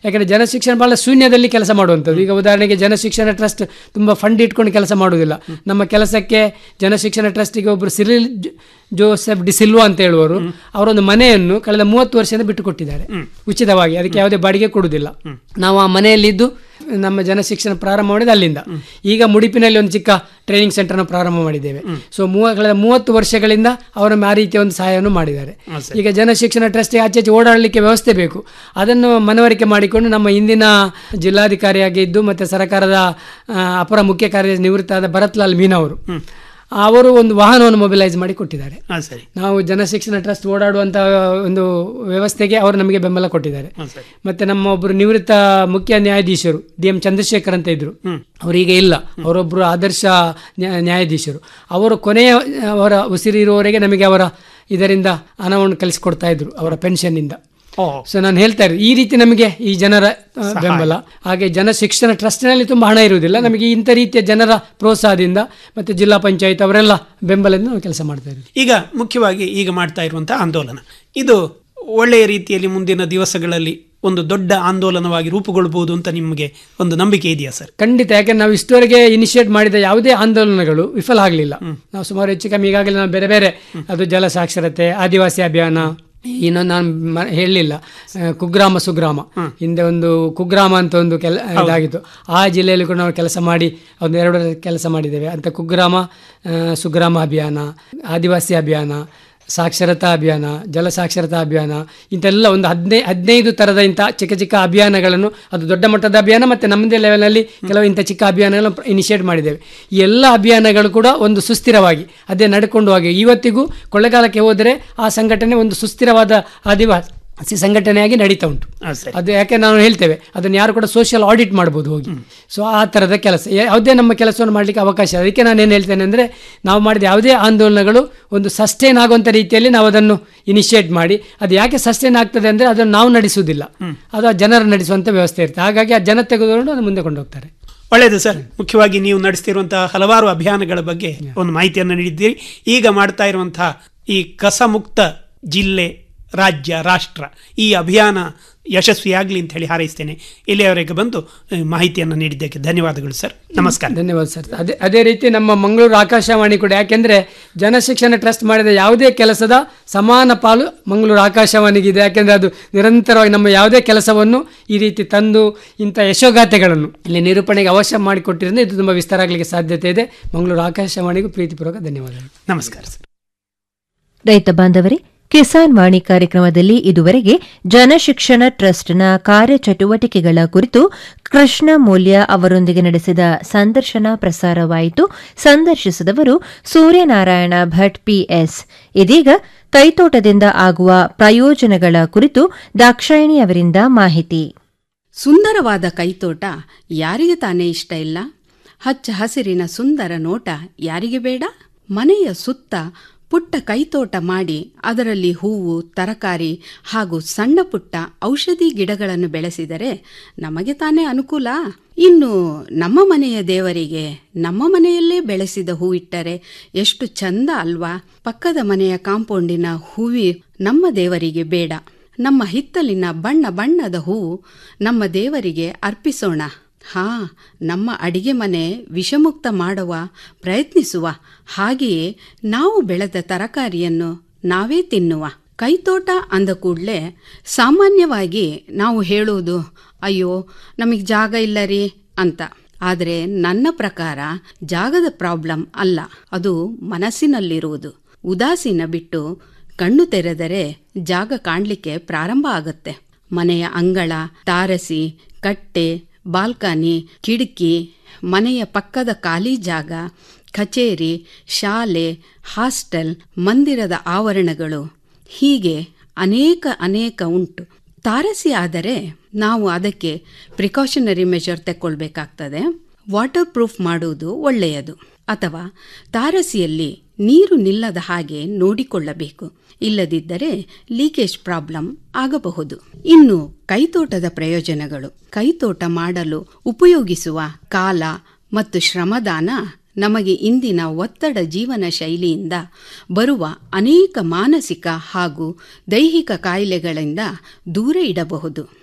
ಯಾಕಂದ್ರೆ ಜನಶಿಕ್ಷಣ ಬಹಳ ಶೂನ್ಯದಲ್ಲಿ ಕೆಲಸ ಮಾಡುವಂಥದ್ದು ಈಗ ಉದಾಹರಣೆಗೆ ಜನಶಿಕ್ಷಣ ಟ್ರಸ್ಟ್ ತುಂಬಾ ಫಂಡ್ ಇಟ್ಕೊಂಡು ಕೆಲಸ ಮಾಡುವುದಿಲ್ಲ ನಮ್ಮ ಕೆಲಸಕ್ಕೆ ಜನಶಿಕ್ಷಣ ಟ್ರಸ್ಟಿಗೆ ಒಬ್ಬರು ಸಿರಿಲ್ ಜೊ- ಜೋಸೆಫ್ ಡಿಸಿಲ್ವಾ ಅಂತ ಹೇಳುವವರು ಅವರೊಂದು ಮನೆಯನ್ನು ಕಳೆದ ಮೂವತ್ತು ವರ್ಷದಿಂದ ಬಿಟ್ಟು ಕೊಟ್ಟಿದ್ದಾರೆ ಉಚಿತವಾಗಿ ಅದಕ್ಕೆ ಯಾವುದೇ ಬಾಡಿಗೆ ಕೊಡುವುದಿಲ್ಲ ನಾವು ಆ ಮನೆಯಲ್ಲಿದ್ದು ನಮ್ಮ ಜನಶಿಕ್ಷಣ ಪ್ರಾರಂಭ ಮಾಡಿದ ಅಲ್ಲಿಂದ ಈಗ ಮುಡಿಪಿನಲ್ಲಿ ಒಂದು ಚಿಕ್ಕ ಟ್ರೈನಿಂಗ್ ಸೆಂಟರ್ನ ಪ್ರಾರಂಭ ಮಾಡಿದ್ದೇವೆ ಸೊ ಮೂವ ಕಳೆದ ಮೂವತ್ತು ವರ್ಷಗಳಿಂದ ಅವರು ಆ ರೀತಿಯ ಒಂದು ಸಹಾಯವನ್ನು ಮಾಡಿದ್ದಾರೆ ಈಗ ಜನಶಿಕ್ಷಣ ಟ್ರಸ್ಟ್ ಆಚೆ ಆಚೆ ಓಡಾಡಲಿಕ್ಕೆ ವ್ಯವಸ್ಥೆ ಬೇಕು ಅದನ್ನು ಮನವರಿಕೆ ಮಾಡಿಕೊಂಡು ನಮ್ಮ ಇಂದಿನ ಜಿಲ್ಲಾಧಿಕಾರಿಯಾಗಿದ್ದು ಮತ್ತು ಸರ್ಕಾರದ ಆ, ಅಪರ ಮುಖ್ಯ ಕಾರ್ಯ ನಿವೃತ್ತಾದ ಭರತ್ಲಾಲ್ ಮೀನಾ ಅವರು ಅವರು ಒಂದು ವಾಹನವನ್ನು ಮೊಬಿಲೈಸ್ ಮಾಡಿ ಕೊಟ್ಟಿದ್ದಾರೆ ಹಾ ಸರಿ ನಾವು ಜನಶಿಕ್ಷಣ ಟ್ರಸ್ಟ್ ಓಡಾಡುವಂತ ಒಂದು ವ್ಯವಸ್ಥೆಗೆ ಅವರು ನಮಗೆ ಬೆಂಬಲ ಕೊಟ್ಟಿದ್ದಾರೆ ಹಾ ಸರಿ ಮತ್ತೆ ನಮ್ಮ ಒಬ್ಬರು ನಿವೃತ್ತ ಮುಖ್ಯ ನ್ಯಾಯಾಧೀಶರು ಡಿ ಎಂ ಚಂದ್ರಶೇಖರ್ ಅಂತ ಇದ್ರು ಅವರೀಗ ಇಲ್ಲ ಅವರೊಬ್ಬರು ಆದರ್ಶ ನ್ಯಾ- ನ್ಯಾಯಾಧೀಶರು ಅವರು ಕೊನೆಯ ಅವರ ಉಸಿರಿರುವವರೆಗೆ ನಮಗೆ ಅವರ ಇದರಿಂದ ಹಣವನ್ನು ಕಲಿಸಿಕೊಡ್ತಾ ಇದ್ರು ಅವರ ಪೆನ್ಷನ್ ಇಂದ ಓ ಸೊ ನಾನು ಹೇಳ್ತಾ ಇರೋದು ಈ ರೀತಿ ನಮಗೆ ಈ ಜನರ ಆ, ಬೆಂಬಲ ಹಾಗೆ ಜನ ಶಿಕ್ಷಣ ಟ್ರಸ್ಟ್ನಲ್ಲಿ ತುಂಬ ಹಣ ಇರುವುದಿಲ್ಲ ನಮಗೆ ಇಂಥ ರೀತಿಯ ಜನರ ಪ್ರೋತ್ಸಾಹದಿಂದ ಮತ್ತೆ ಜಿಲ್ಲಾ ಪಂಚಾಯತ್ ಅವರೆಲ್ಲ ಬೆಂಬಲದಿಂದ ನಾವು ಕೆಲಸ ಮಾಡ್ತಾ ಇದ್ದೀವಿ ಈಗ ಮುಖ್ಯವಾಗಿ ಈಗ ಮಾಡ್ತಾ ಇರುವಂತಹ ಆಂದೋಲನ ಇದು ಒಳ್ಳೆಯ ರೀತಿಯಲ್ಲಿ ಮುಂದಿನ ದಿವಸಗಳಲ್ಲಿ ಒಂದು ದೊಡ್ಡ ಆಂದೋಲನವಾಗಿ ರೂಪುಗೊಳ್ಬಹುದು ಅಂತ ನಿಮಗೆ ಒಂದು ನಂಬಿಕೆ ಇದೆಯಾ ಸರ್ ಖಂಡಿತ ಯಾಕಂದ್ರೆ ನಾವು ಇಷ್ಟವರೆಗೆ ಇನಿಷಿಯೇಟ್ ಮಾಡಿದ ಯಾವುದೇ ಆಂದೋಲನಗಳು ವಿಫಲ ಆಗಲಿಲ್ಲ ನಾವು ಸುಮಾರು ಹೆಚ್ಚು ಕಮ್ಮಿ ಈಗಾಗಲೇ ನಾವು ಬೇರೆ ಬೇರೆ ಅದು ಜಲ ಸಾಕ್ಷರತೆ ಆದಿವಾಸಿ ಅಭಿಯಾನ ಇನ್ನೊಂದು ನಾನು ಮ- ಹೇಳಲಿಲ್ಲ ಆ, ಕುಗ್ರಾಮ ಸುಗ್ರಾಮ ಹಿಂದೆ ಒಂದು ಕುಗ್ರಾಮ ಅಂತ ಒಂದು ಕೆಲ ಇದಾಗಿತ್ತು ಆ ಜಿಲ್ಲೆಯಲ್ಲಿ ಕೂಡ ನಾವು ಕೆಲಸ ಮಾಡಿ ಒಂದು ಎರಡು ಕೆಲಸ ಮಾಡಿದ್ದೇವೆ ಅಂತ ಕುಗ್ರಾಮ ಆ, ಸುಗ್ರಾಮ ಅಭಿಯಾನ ಆದಿವಾಸಿ ಅಭಿಯಾನ ಸಾಕ್ಷರತಾ ಅಭಿಯಾನ ಜಲ ಸಾಕ್ಷರತಾ ಅಭಿಯಾನ ಇಂಥೆಲ್ಲ ಒಂದು ಹದಿನೈ ಹದಿನೈದು ಥರದ ಇಂಥ ಚಿಕ್ಕ ಚಿಕ್ಕ ಅಭಿಯಾನಗಳನ್ನು ಅದು ದೊಡ್ಡ ಮಟ್ಟದ ಅಭಿಯಾನ ಮತ್ತು ನಮ್ಮದೇ ಲೆವೆಲ್ನಲ್ಲಿ ಕೆಲವು ಇಂಥ ಚಿಕ್ಕ ಅಭಿಯಾನಗಳನ್ನು ಇನಿಷಿಯೇಟ್ ಮಾಡಿದ್ದೇವೆ ಈ ಎಲ್ಲ ಅಭಿಯಾನಗಳು ಕೂಡ ಒಂದು ಸುಸ್ಥಿರವಾಗಿ ಅದೇ ನಡ್ಕೊಂಡು ಹೋಗಿ ಇವತ್ತಿಗೂ ಕೊಳ್ಳೆಗಾಲಕ್ಕೆ ಹೋದರೆ ಆ ಸಂಘಟನೆ ಒಂದು ಸುಸ್ಥಿರವಾದ ಆದಿವಾಸಿ ಸಂಘಟನೆಯಾಗಿ ನಡೀತಾ ಉಂಟು ಹಾ ಸರಿ ಅದು ಯಾಕೆ ನಾವು ಹೇಳ್ತೇವೆ ಅದನ್ನು ಯಾರು ಕೂಡ ಸೋಷಿಯಲ್ ಆಡಿಟ್ ಮಾಡ್ಬೋದು ಹೋಗಿ ಸೊ ಆ ಥರದ ಕೆಲಸ ಯಾ- ಯಾವುದೇ ನಮ್ಮ ಕೆಲಸವನ್ನು ಮಾಡಲಿಕ್ಕೆ ಅವಕಾಶ ಇದೆ. ಅದಕ್ಕೆ ನಾನು ಏನು ಹೇಳ್ತೇನೆ ಅಂದರೆ ನಾವು ಮಾಡಿದ ಯಾವುದೇ ಆಂದೋಲನಗಳು ಒಂದು ಸಸ್ಟೈನ್ ಆಗುವಂಥ ರೀತಿಯಲ್ಲಿ ನಾವು ಅದನ್ನು ಇನಿಷಿಯೇಟ್ ಮಾಡಿ ಅದು ಯಾಕೆ ಸಸ್ಟೈನ್ ಆಗ್ತದೆ ಅಂದರೆ ಅದನ್ನು ನಾವು ನಡೆಸುವುದಿಲ್ಲ ಅದು ಆ ಜನರು ನಡೆಸುವಂಥ ವ್ಯವಸ್ಥೆ ಇರುತ್ತೆ ಹಾಗಾಗಿ ಆ ಜನ ತೆಗೆದುಕೊಂಡು ಅದು ಮುಂದೆ ಕೊಂಡೋಗ್ತಾರೆ ಒಳ್ಳೆಯದು ಸರ್ ಮುಖ್ಯವಾಗಿ ನೀವು ನಡೆಸ್ತಿರುವಂತಹ ಹಲವಾರು ಅಭಿಯಾನಗಳ ಬಗ್ಗೆ ಒಂದು ಮಾಹಿತಿಯನ್ನು ನೀಡಿದ್ದೀರಿ ಈಗ ಮಾಡ್ತಾ ಇರುವಂತಹ ಈ ಕಸಮುಕ್ತ ಜಿಲ್ಲೆ ರಾಜ್ಯ ರಾಷ್ಟ್ರ ಈ ಅಭಿಯಾನ ಯಶಸ್ವಿಯಾಗಲಿ ಅಂತ ಹೇಳಿ ಹಾರೈಸ್ತೇನೆ ಇಲ್ಲಿಯವರೆಗೆ ಬಂದು ಆ, ಮಾಹಿತಿಯನ್ನು ನೀಡಿದ್ದಕ್ಕೆ ಧನ್ಯವಾದಗಳು ಸರ್ ನಮಸ್ಕಾರ ಧನ್ಯವಾದ ಸರ್ ಅದೇ ಅದೇ ರೀತಿ ನಮ್ಮ ಮಂಗಳೂರು ಆಕಾಶವಾಣಿ ಕೂಡ ಯಾಕೆಂದ್ರೆ ಜನಶಿಕ್ಷಣ ಟ್ರಸ್ಟ್ ಮಾಡಿದ ಯಾವುದೇ ಕೆಲಸದ ಸಮಾನ ಪಾಲು ಮಂಗಳೂರು ಆಕಾಶವಾಣಿಗಿದೆ ಯಾಕೆಂದ್ರೆ ಅದು ನಿರಂತರವಾಗಿ ನಮ್ಮ ಯಾವುದೇ ಕೆಲಸವನ್ನು ಈ ರೀತಿ ತಂದು ಇಂಥ ಯಶೋಗಾಥೆಗಳನ್ನು ಇಲ್ಲಿ ನಿರೂಪಣೆಗೆ ಅವಶ್ಯ ಮಾಡಿಕೊಟ್ಟಿರಿಂದ ಇದು ತುಂಬ ವಿಸ್ತಾರ ಆಗಲಿಕ್ಕೆ ಸಾಧ್ಯತೆ ಇದೆ ಮಂಗಳೂರು ಆಕಾಶವಾಣಿಗೂ ಪ್ರೀತಿಪೂರ್ವಕ ಧನ್ಯವಾದಗಳು ನಮಸ್ಕಾರ ಸರ್ ರೈತ ಬಾಂಧವರೇ ಕಿಸಾನ್ ವಾಣಿ ಕಾರ್ಯಕ್ರಮದಲ್ಲಿ ಇದುವರೆಗೆ ಜನಶಿಕ್ಷಣ ಟ್ರಸ್ಟ್ನ ಕಾರ್ಯಚಟುವಟಿಕೆಗಳ ಕುರಿತು ಕೃಷ್ಣ ಮೂಲ್ಯ ಅವರೊಂದಿಗೆ ನಡೆಸಿದ ಸಂದರ್ಶನ ಪ್ರಸಾರವಾಯಿತು ಸಂದರ್ಶಿಸಿದವರು ಸೂರ್ಯನಾರಾಯಣ ಭಟ್ ಪಿಎಸ್ ಇದೀಗ ಕೈತೋಟದಿಂದ ಆಗುವ ಪ್ರಯೋಜನಗಳ ಕುರಿತು ದಾಕ್ಷಾಯಿಣಿ ಅವರಿಂದ ಮಾಹಿತಿ ಸುಂದರವಾದ ಕೈತೋಟ ಯಾರಿಗೆ ತಾನೇ ಇಷ್ಟ ಇಲ್ಲ ಹಚ್ಚ ಹಸಿರಿನ ಸುಂದರ ನೋಟ ಯಾರಿಗೆ ಬೇಡ ಮನೆಯ ಸುತ್ತ ಪುಟ್ಟ ಕೈತೋಟ ಮಾಡಿ ಅದರಲ್ಲಿ ಹೂವು ತರಕಾರಿ ಹಾಗೂ ಸಣ್ಣ ಪುಟ್ಟ ಔಷಧಿ ಗಿಡಗಳನ್ನು ಬೆಳೆಸಿದರೆ ನಮಗೆ ತಾನೇ ಅನುಕೂಲ ಇನ್ನು ನಮ್ಮ ಮನೆಯ ದೇವರಿಗೆ ನಮ್ಮ ಮನೆಯಲ್ಲೇ ಬೆಳೆಸಿದ ಹೂವಿಟ್ಟರೆ ಎಷ್ಟು ಚಂದ ಅಲ್ವಾ ಪಕ್ಕದ ಮನೆಯ ಕಾಂಪೌಂಡಿನ ಹೂವಿ ನಮ್ಮ ದೇವರಿಗೆ ಬೇಡ ನಮ್ಮ ಹಿತ್ತಲಿನ ಬಣ್ಣ ಬಣ್ಣದ ಹೂವು ನಮ್ಮ ದೇವರಿಗೆ ಅರ್ಪಿಸೋಣ ಹಾ ನಮ್ಮ ಅಡಿಗೆ ಮನೆ ವಿಷಮುಕ್ತ ಮಾಡುವ ಪ್ರಯತ್ನಿಸುವ ಹಾಗೆಯೇ ನಾವು ಬೆಳೆದ ತರಕಾರಿಯನ್ನು ನಾವೇ ತಿನ್ನುವ ಕೈತೋಟ ಅಂದ ಕೂಡಲೇ ಸಾಮಾನ್ಯವಾಗಿ ನಾವು ಹೇಳುವುದು ಅಯ್ಯೋ ನಮಗೆ ಜಾಗ ಇಲ್ಲ ರೀ ಅಂತ ಆದರೆ ನನ್ನ ಪ್ರಕಾರ ಜಾಗದ ಪ್ರಾಬ್ಲಮ್ ಅಲ್ಲ ಅದು ಮನಸ್ಸಿನಲ್ಲಿರುವುದು ಉದಾಸೀನ ಬಿಟ್ಟು ಕಣ್ಣು ತೆರೆದರೆ ಜಾಗ ಕಾಣಲಿಕ್ಕೆ ಪ್ರಾರಂಭ ಆಗುತ್ತೆ ಮನೆಯ ಅಂಗಳ ತಾರಸಿ ಕಟ್ಟೆ ಬಾಲ್ಕನಿ ಕಿಟಕಿ ಮನೆಯ ಪಕ್ಕದ ಖಾಲಿ ಜಾಗ ಕಚೇರಿ ಶಾಲೆ ಹಾಸ್ಟೆಲ್ ಮಂದಿರದ ಆವರಣಗಳು ಹೀಗೆ ಅನೇಕ ಅನೇಕ ಉಂಟು ತಾರಸಿ ಆದರೆ ನಾವು ಅದಕ್ಕೆ ಪ್ರಿಕಾಷನರಿ ಮೆಷರ್ ತಗೊಳ್ಬೇಕಾಗ್ತದೆ ವಾಟರ್ ಪ್ರೂಫ್ ಮಾಡುವುದು ಒಳ್ಳೆಯದು ಅಥವಾ ತಾರಸಿಯಲ್ಲಿ ನೀರು ನಿಲ್ಲದ ಹಾಗೆ ನೋಡಿಕೊಳ್ಳಬೇಕು ಇಲ್ಲದಿದ್ದರೆ ಲೀಕೇಜ್ ಪ್ರಾಬ್ಲಮ್ ಆಗಬಹುದು ಇನ್ನು ಕೈತೋಟದ ಪ್ರಯೋಜನಗಳು ಕೈತೋಟ ಮಾಡಲು ಉಪಯೋಗಿಸುವ ಕಾಲ ಮತ್ತು ಶ್ರಮದಾನ ನಮಗೆ ಇಂದಿನ ಒತ್ತಡ ಜೀವನ ಶೈಲಿಯಿಂದ ಬರುವ ಅನೇಕ ಮಾನಸಿಕ ಹಾಗೂ ದೈಹಿಕ ಕಾಯಿಲೆಗಳಿಂದ ದೂರ ಇಡಬಹುದು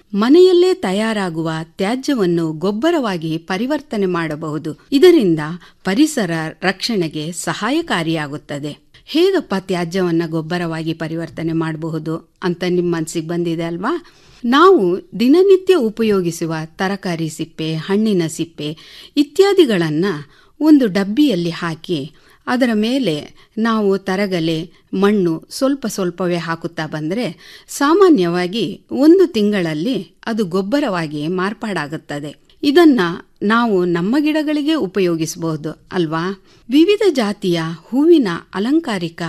ಮನೆಯಲ್ಲೇ ತಯಾರಾಗುವ ತ್ಯಾಜ್ಯವನ್ನು ಗೊಬ್ಬರವಾಗಿ ಪರಿವರ್ತನೆ ಮಾಡಬಹುದು ಇದರಿಂದ ಪರಿಸರ ರಕ್ಷಣೆಗೆ ಸಹಾಯಕಾರಿಯಾಗುತ್ತದೆ ಹೇಗಪ್ಪ ತ್ಯಾಜ್ಯವನ್ನ ಗೊಬ್ಬರವಾಗಿ ಪರಿವರ್ತನೆ ಮಾಡಬಹುದು ಅಂತ ನಿಮ್ಮ ಮನಸ್ಸಿಗೆ ಬಂದಿದೆ ಅಲ್ವಾ ನಾವು ದಿನನಿತ್ಯ ಉಪಯೋಗಿಸುವ ತರಕಾರಿ ಸಿಪ್ಪೆ ಹಣ್ಣಿನ ಸಿಪ್ಪೆ ಇತ್ಯಾದಿಗಳನ್ನು ಒಂದು ಡಬ್ಬಿಯಲ್ಲಿ ಹಾಕಿ ಅದರ ಮೇಲೆ ನಾವು ತರಗಲೆ ಮಣ್ಣು ಸ್ವಲ್ಪ ಸ್ವಲ್ಪವೇ ಹಾಕುತ್ತಾ ಬಂದರೆ ಸಾಮಾನ್ಯವಾಗಿ ಒಂದು ತಿಂಗಳಲ್ಲಿ ಅದು ಗೊಬ್ಬರವಾಗಿ ಮಾರ್ಪಾಡಾಗುತ್ತದೆ ಇದನ್ನ ನಾವು ನಮ್ಮ ಗಿಡಗಳಿಗೆ ಉಪಯೋಗಿಸಬಹುದು ಅಲ್ವಾ ವಿವಿಧ ಜಾತಿಯ ಹೂವಿನ ಅಲಂಕಾರಿಕ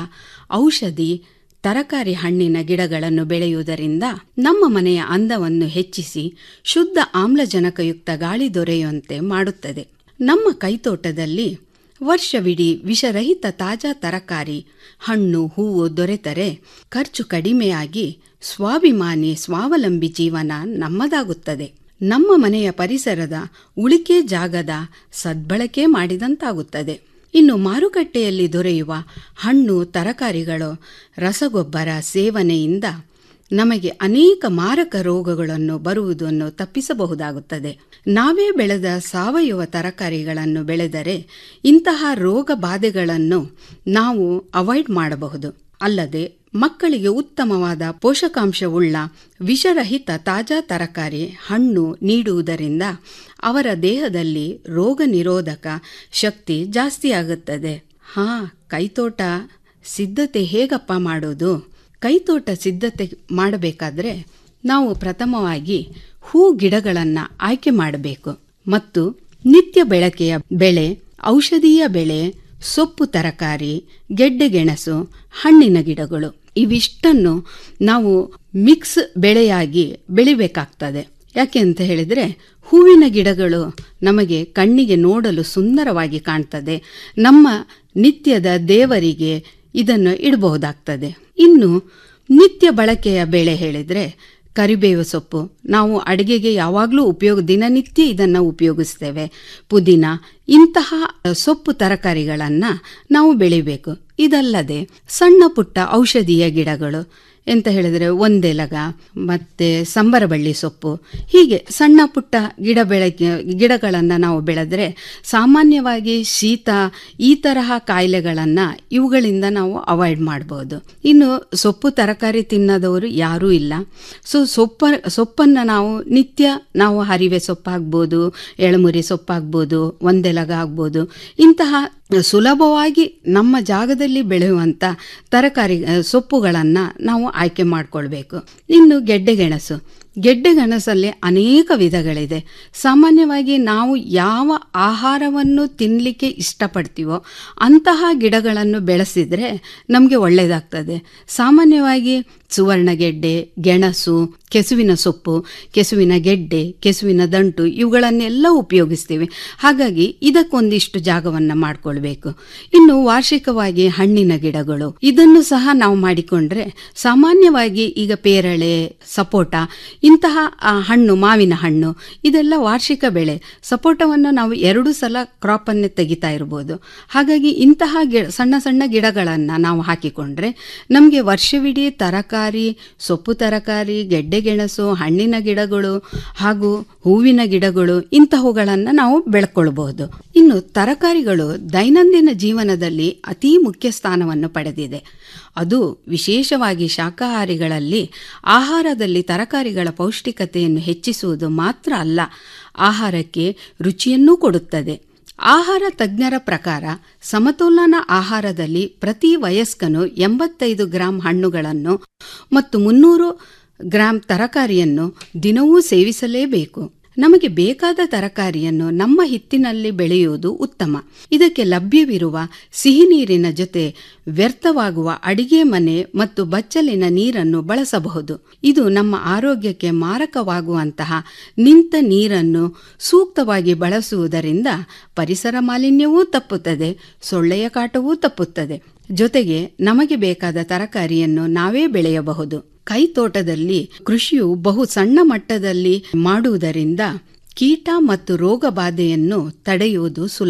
ಔಷಧಿ ತರಕಾರಿ ಹಣ್ಣಿನ ಗಿಡಗಳನ್ನು ಬೆಳೆಯುವುದರಿಂದ ನಮ್ಮ ಮನೆಯ ಅಂದವನ್ನು ಹೆಚ್ಚಿಸಿ ಶುದ್ಧ ಆಮ್ಲಜನಕಯುಕ್ತ ಗಾಳಿ ದೊರೆಯುವಂತೆ ಮಾಡುತ್ತದೆ ನಮ್ಮ ಕೈತೋಟದಲ್ಲಿ ವರ್ಷವಿಡೀ ವಿಷರಹಿತ ತಾಜಾ ತರಕಾರಿ ಹಣ್ಣು ಹೂವು ದೊರೆತರೆ ಖರ್ಚು ಕಡಿಮೆಯಾಗಿ ಸ್ವಾಭಿಮಾನಿ ಸ್ವಾವಲಂಬಿ ಜೀವನ ನಮ್ಮದಾಗುತ್ತದೆ ನಮ್ಮ ಮನೆಯ ಪರಿಸರದ ಉಳಿಕೆ ಜಾಗದ ಸದ್ಬಳಕೆ ಮಾಡಿದಂತಾಗುತ್ತದೆ ಇನ್ನು ಮಾರುಕಟ್ಟೆಯಲ್ಲಿ ದೊರೆಯುವ ಹಣ್ಣು ತರಕಾರಿಗಳು ರಸಗೊಬ್ಬರ ಸೇವನೆಯಿಂದ ನಮಗೆ ಅನೇಕ ಮಾರಕ ರೋಗಗಳನ್ನು ಬರುವುದನ್ನು ತಪ್ಪಿಸಬಹುದಾಗುತ್ತದೆ ನಾವೇ ಬೆಳೆದ ಸಾವಯವ ತರಕಾರಿಗಳನ್ನು ಬೆಳೆದರೆ ಇಂತಹ ರೋಗ ಬಾಧೆಗಳನ್ನು ನಾವು ಅವಾಯ್ಡ್ ಮಾಡಬಹುದು ಅಲ್ಲದೆ ಮಕ್ಕಳಿಗೆ ಉತ್ತಮವಾದ ಪೋಷಕಾಂಶವುಳ್ಳ ವಿಷರಹಿತ ತಾಜಾ ತರಕಾರಿ ಹಣ್ಣು ನೀಡುವುದರಿಂದ ಅವರ ದೇಹದಲ್ಲಿ ರೋಗ ನಿರೋಧಕ ಶಕ್ತಿ ಜಾಸ್ತಿಯಾಗುತ್ತದೆ ಹಾ ಕೈತೋಟ ಸಿದ್ಧತೆ ಹೇಗಪ್ಪ ಮಾಡೋದು ಕೈತೋಟ ಸಿದ್ಧತೆ ಮಾಡಬೇಕಾದ್ರೆ ನಾವು ಪ್ರಥಮವಾಗಿ ಹೂ ಗಿಡಗಳನ್ನು ಆಯ್ಕೆ ಮಾಡಬೇಕು ಮತ್ತು ನಿತ್ಯ ಬೆಳಕೆಯ ಬೆಳೆ ಔಷಧೀಯ ಬೆಳೆ ಸೊಪ್ಪು ತರಕಾರಿ ಗೆಡ್ಡೆಗೆಣಸು ಹಣ್ಣಿನ ಗಿಡಗಳು ಇವಿಷ್ಟನ್ನು ನಾವು ಮಿಕ್ಸ್ ಬೆಳೆಯಾಗಿ ಬೆಳಿಬೇಕಾಗ್ತದೆ ಯಾಕೆ ಅಂತ ಹೇಳಿದರೆ ಹೂವಿನ ಗಿಡಗಳು ನಮಗೆ ಕಣ್ಣಿಗೆ ನೋಡಲು ಸುಂದರವಾಗಿ ಕಾಣ್ತದೆ ನಮ್ಮ ನಿತ್ಯದ ದೇವರಿಗೆ ಇದನ್ನು ಇಡಬಹುದಾಗ್ತದೆ ಇನ್ನು ನಿತ್ಯ ಬಳಕೆಯ ಬೆಳೆ ಹೇಳಿದರೆ ಕರಿಬೇವು ಸೊಪ್ಪು ನಾವು ಅಡುಗೆಗೆ ಯಾವಾಗಲೂ ಉಪಯೋಗ ದಿನನಿತ್ಯ ಇದನ್ನು ಉಪಯೋಗಿಸ್ತೇವೆ ಪುದೀನ ಇಂತಹ ಸೊಪ್ಪು ತರಕಾರಿಗಳನ್ನು ನಾವು ಬೆಳಿಬೇಕು ಇದಲ್ಲದೆ ಸಣ್ಣ ಪುಟ್ಟ ಔಷಧೀಯ ಗಿಡಗಳು ಎಂತ ಹೇಳಿದರೆ ಒಂದೆಲಗ ಮತ್ತೆ ಸಂಬರಬಳ್ಳಿ ಸೊಪ್ಪು ಹೀಗೆ ಸಣ್ಣ ಪುಟ್ಟ ಗಿಡ ಬೆಳಗ್ಗೆ ಗಿಡಗಳನ್ನು ನಾವು ಬೆಳೆದ್ರೆ ಸಾಮಾನ್ಯವಾಗಿ ಶೀತ ಈ ತರಹ ಕಾಯಿಲೆಗಳನ್ನು ಇವುಗಳಿಂದ ನಾವು ಅವಾಯ್ಡ್ ಮಾಡ್ಬೋದು ಇನ್ನು ಸೊಪ್ಪು ತರಕಾರಿ ತಿನ್ನದವರು ಯಾರೂ ಇಲ್ಲ ಸೊ ಸೊಪ್ಪ ಸೊಪ್ಪನ್ನು ನಾವು ನಿತ್ಯ ನಾವು ಹರಿವೆ ಸೊಪ್ಪಾಗ್ಬೋದು ಎಳಮುರಿ ಸೊಪ್ಪಾಗ್ಬೋದು ಒಂದೆಲಗ ಆಗ್ಬೋದು ಇಂತಹ ಸುಲಭವಾಗಿ ನಮ್ಮ ಜಾಗದಲ್ಲಿ ಬೆಳೆಯುವಂಥ ತರಕಾರಿ ಸೊಪ್ಪುಗಳನ್ನು ನಾವು ಆಯ್ಕೆ ಮಾಡಿಕೊಳ್ಬೇಕು ಇನ್ನು ಗೆಡ್ಡೆಗೆಣಸು ಗೆಡ್ಡೆಗೆಣಸಲ್ಲಿ ಅನೇಕ ವಿಧಗಳಿದೆ ಸಾಮಾನ್ಯವಾಗಿ ನಾವು ಯಾವ ಆಹಾರವನ್ನು ತಿನ್ನಲಿಕ್ಕೆ ಇಷ್ಟಪಡ್ತೀವೋ ಅಂತಹ ಗಿಡಗಳನ್ನು ಬೆಳೆಸಿದರೆ ನಮಗೆ ಒಳ್ಳೆಯದಾಗ್ತದೆ ಸಾಮಾನ್ಯವಾಗಿ ಸುವರ್ಣಗೆಡ್ಡೆ ಗೆಣಸು ಕೆಸುವಿನ ಸೊಪ್ಪು ಕೆಸುವಿನ ಗೆಡ್ಡೆ ಕೆಸುವಿನ ದಂಟು ಇವುಗಳನ್ನೆಲ್ಲ ಉಪಯೋಗಿಸ್ತೀವಿ ಹಾಗಾಗಿ ಇದಕ್ಕೊಂದಿಷ್ಟು ಜಾಗವನ್ನು ಮಾಡಿಕೊಳ್ಬೇಕು ಇನ್ನು ವಾರ್ಷಿಕವಾಗಿ ಹಣ್ಣಿನ ಗಿಡಗಳು ಇದನ್ನು ಸಹ ನಾವು ಮಾಡಿಕೊಂಡ್ರೆ ಸಾಮಾನ್ಯವಾಗಿ ಈಗ ಪೇರಳೆ ಸಪೋಟ ಇಂತಹ ಹಣ್ಣು ಮಾವಿನ ಹಣ್ಣು ಇದೆಲ್ಲ ವಾರ್ಷಿಕ ಬೆಳೆ ಸಪೋಟವನ್ನು ನಾವು ಎರಡು ಸಲ ಕ್ರಾಪನ್ನೇ ತೆಗಿತಾ ಇರ್ಬೋದು ಹಾಗಾಗಿ ಇಂತಹ ಗಿ ಸಣ್ಣ ಸಣ್ಣ ಗಿಡಗಳನ್ನು ನಾವು ಹಾಕಿಕೊಂಡ್ರೆ ನಮಗೆ ವರ್ಷವಿಡೀ ತರಕಾರಿ ಸೊಪ್ಪು ತರಕಾರಿ ಗೆಡ್ಡೆಗೆಣಸು ಹಣ್ಣಿನ ಗಿಡಗಳು ಹಾಗೂ ಹೂವಿನ ಗಿಡಗಳು ಇಂತಹವುಗಳನ್ನು ನಾವು ಬೆಳ್ಕೊಳ್ಬಹುದು ಇನ್ನು ತರಕಾರಿಗಳು ದೈನಂದಿನ ಜೀವನದಲ್ಲಿ ಅತೀ ಮುಖ್ಯ ಸ್ಥಾನವನ್ನು ಪಡೆದಿದೆ ಅದು ವಿಶೇಷವಾಗಿ ಶಾಕಾಹಾರಿಗಳಲ್ಲಿ ಆಹಾರದಲ್ಲಿ ತರಕಾರಿಗಳ ಪೌಷ್ಟಿಕತೆಯನ್ನು ಹೆಚ್ಚಿಸುವುದು ಮಾತ್ರ ಅಲ್ಲ ಆಹಾರಕ್ಕೆ ರುಚಿಯನ್ನೂ ಕೊಡುತ್ತದೆ ಆಹಾರ ತಜ್ಞರ ಪ್ರಕಾರ ಸಮತೋಲನ ಆಹಾರದಲ್ಲಿ ಪ್ರತಿ ವಯಸ್ಕನು ಎಂಬತ್ತೈದು ಗ್ರಾಂ ಹಣ್ಣುಗಳನ್ನು ಮತ್ತು ಮುನ್ನೂರು ಗ್ರಾಂ ತರಕಾರಿಯನ್ನು ದಿನವೂ ಸೇವಿಸಲೇಬೇಕು ನಮಗೆ ಬೇಕಾದ ತರಕಾರಿಯನ್ನು ನಮ್ಮ ಹಿತ್ತಿನಲ್ಲಿ ಬೆಳೆಯುವುದು ಉತ್ತಮ ಇದಕ್ಕೆ ಲಭ್ಯವಿರುವ ಸಿಹಿ ನೀರಿನ ಜೊತೆ ವ್ಯರ್ಥವಾಗುವ ಅಡಿಗೆ ಮನೆ ಮತ್ತು ಬಚ್ಚಲಿನ ನೀರನ್ನು ಬಳಸಬಹುದು ಇದು ನಮ್ಮ ಆರೋಗ್ಯಕ್ಕೆ ಮಾರಕವಾಗುವಂತಹ ನಿಂತ ನೀರನ್ನು ಸೂಕ್ತವಾಗಿ ಬಳಸುವುದರಿಂದ ಪರಿಸರ ಮಾಲಿನ್ಯವೂ ತಪ್ಪುತ್ತದೆ ಸೊಳ್ಳೆಯ ಕಾಟವೂ ತಪ್ಪುತ್ತದೆ ಜೊತೆಗೆ ನಮಗೆ ಬೇಕಾದ ತರಕಾರಿಯನ್ನು ನಾವೇ ಬೆಳೆಯಬಹುದು ಕೈತೋಟದಲ್ಲಿ ಕೃಷಿಯು ಬಹು ಸಣ್ಣ ಮಟ್ಟದಲ್ಲಿ ಮಾಡುವುದರಿಂದ ಕೀಟ ಮತ್ತು ರೋಗ ಬಾಧೆಯನ್ನು ತಡೆಯುವುದು ಸುಲಭ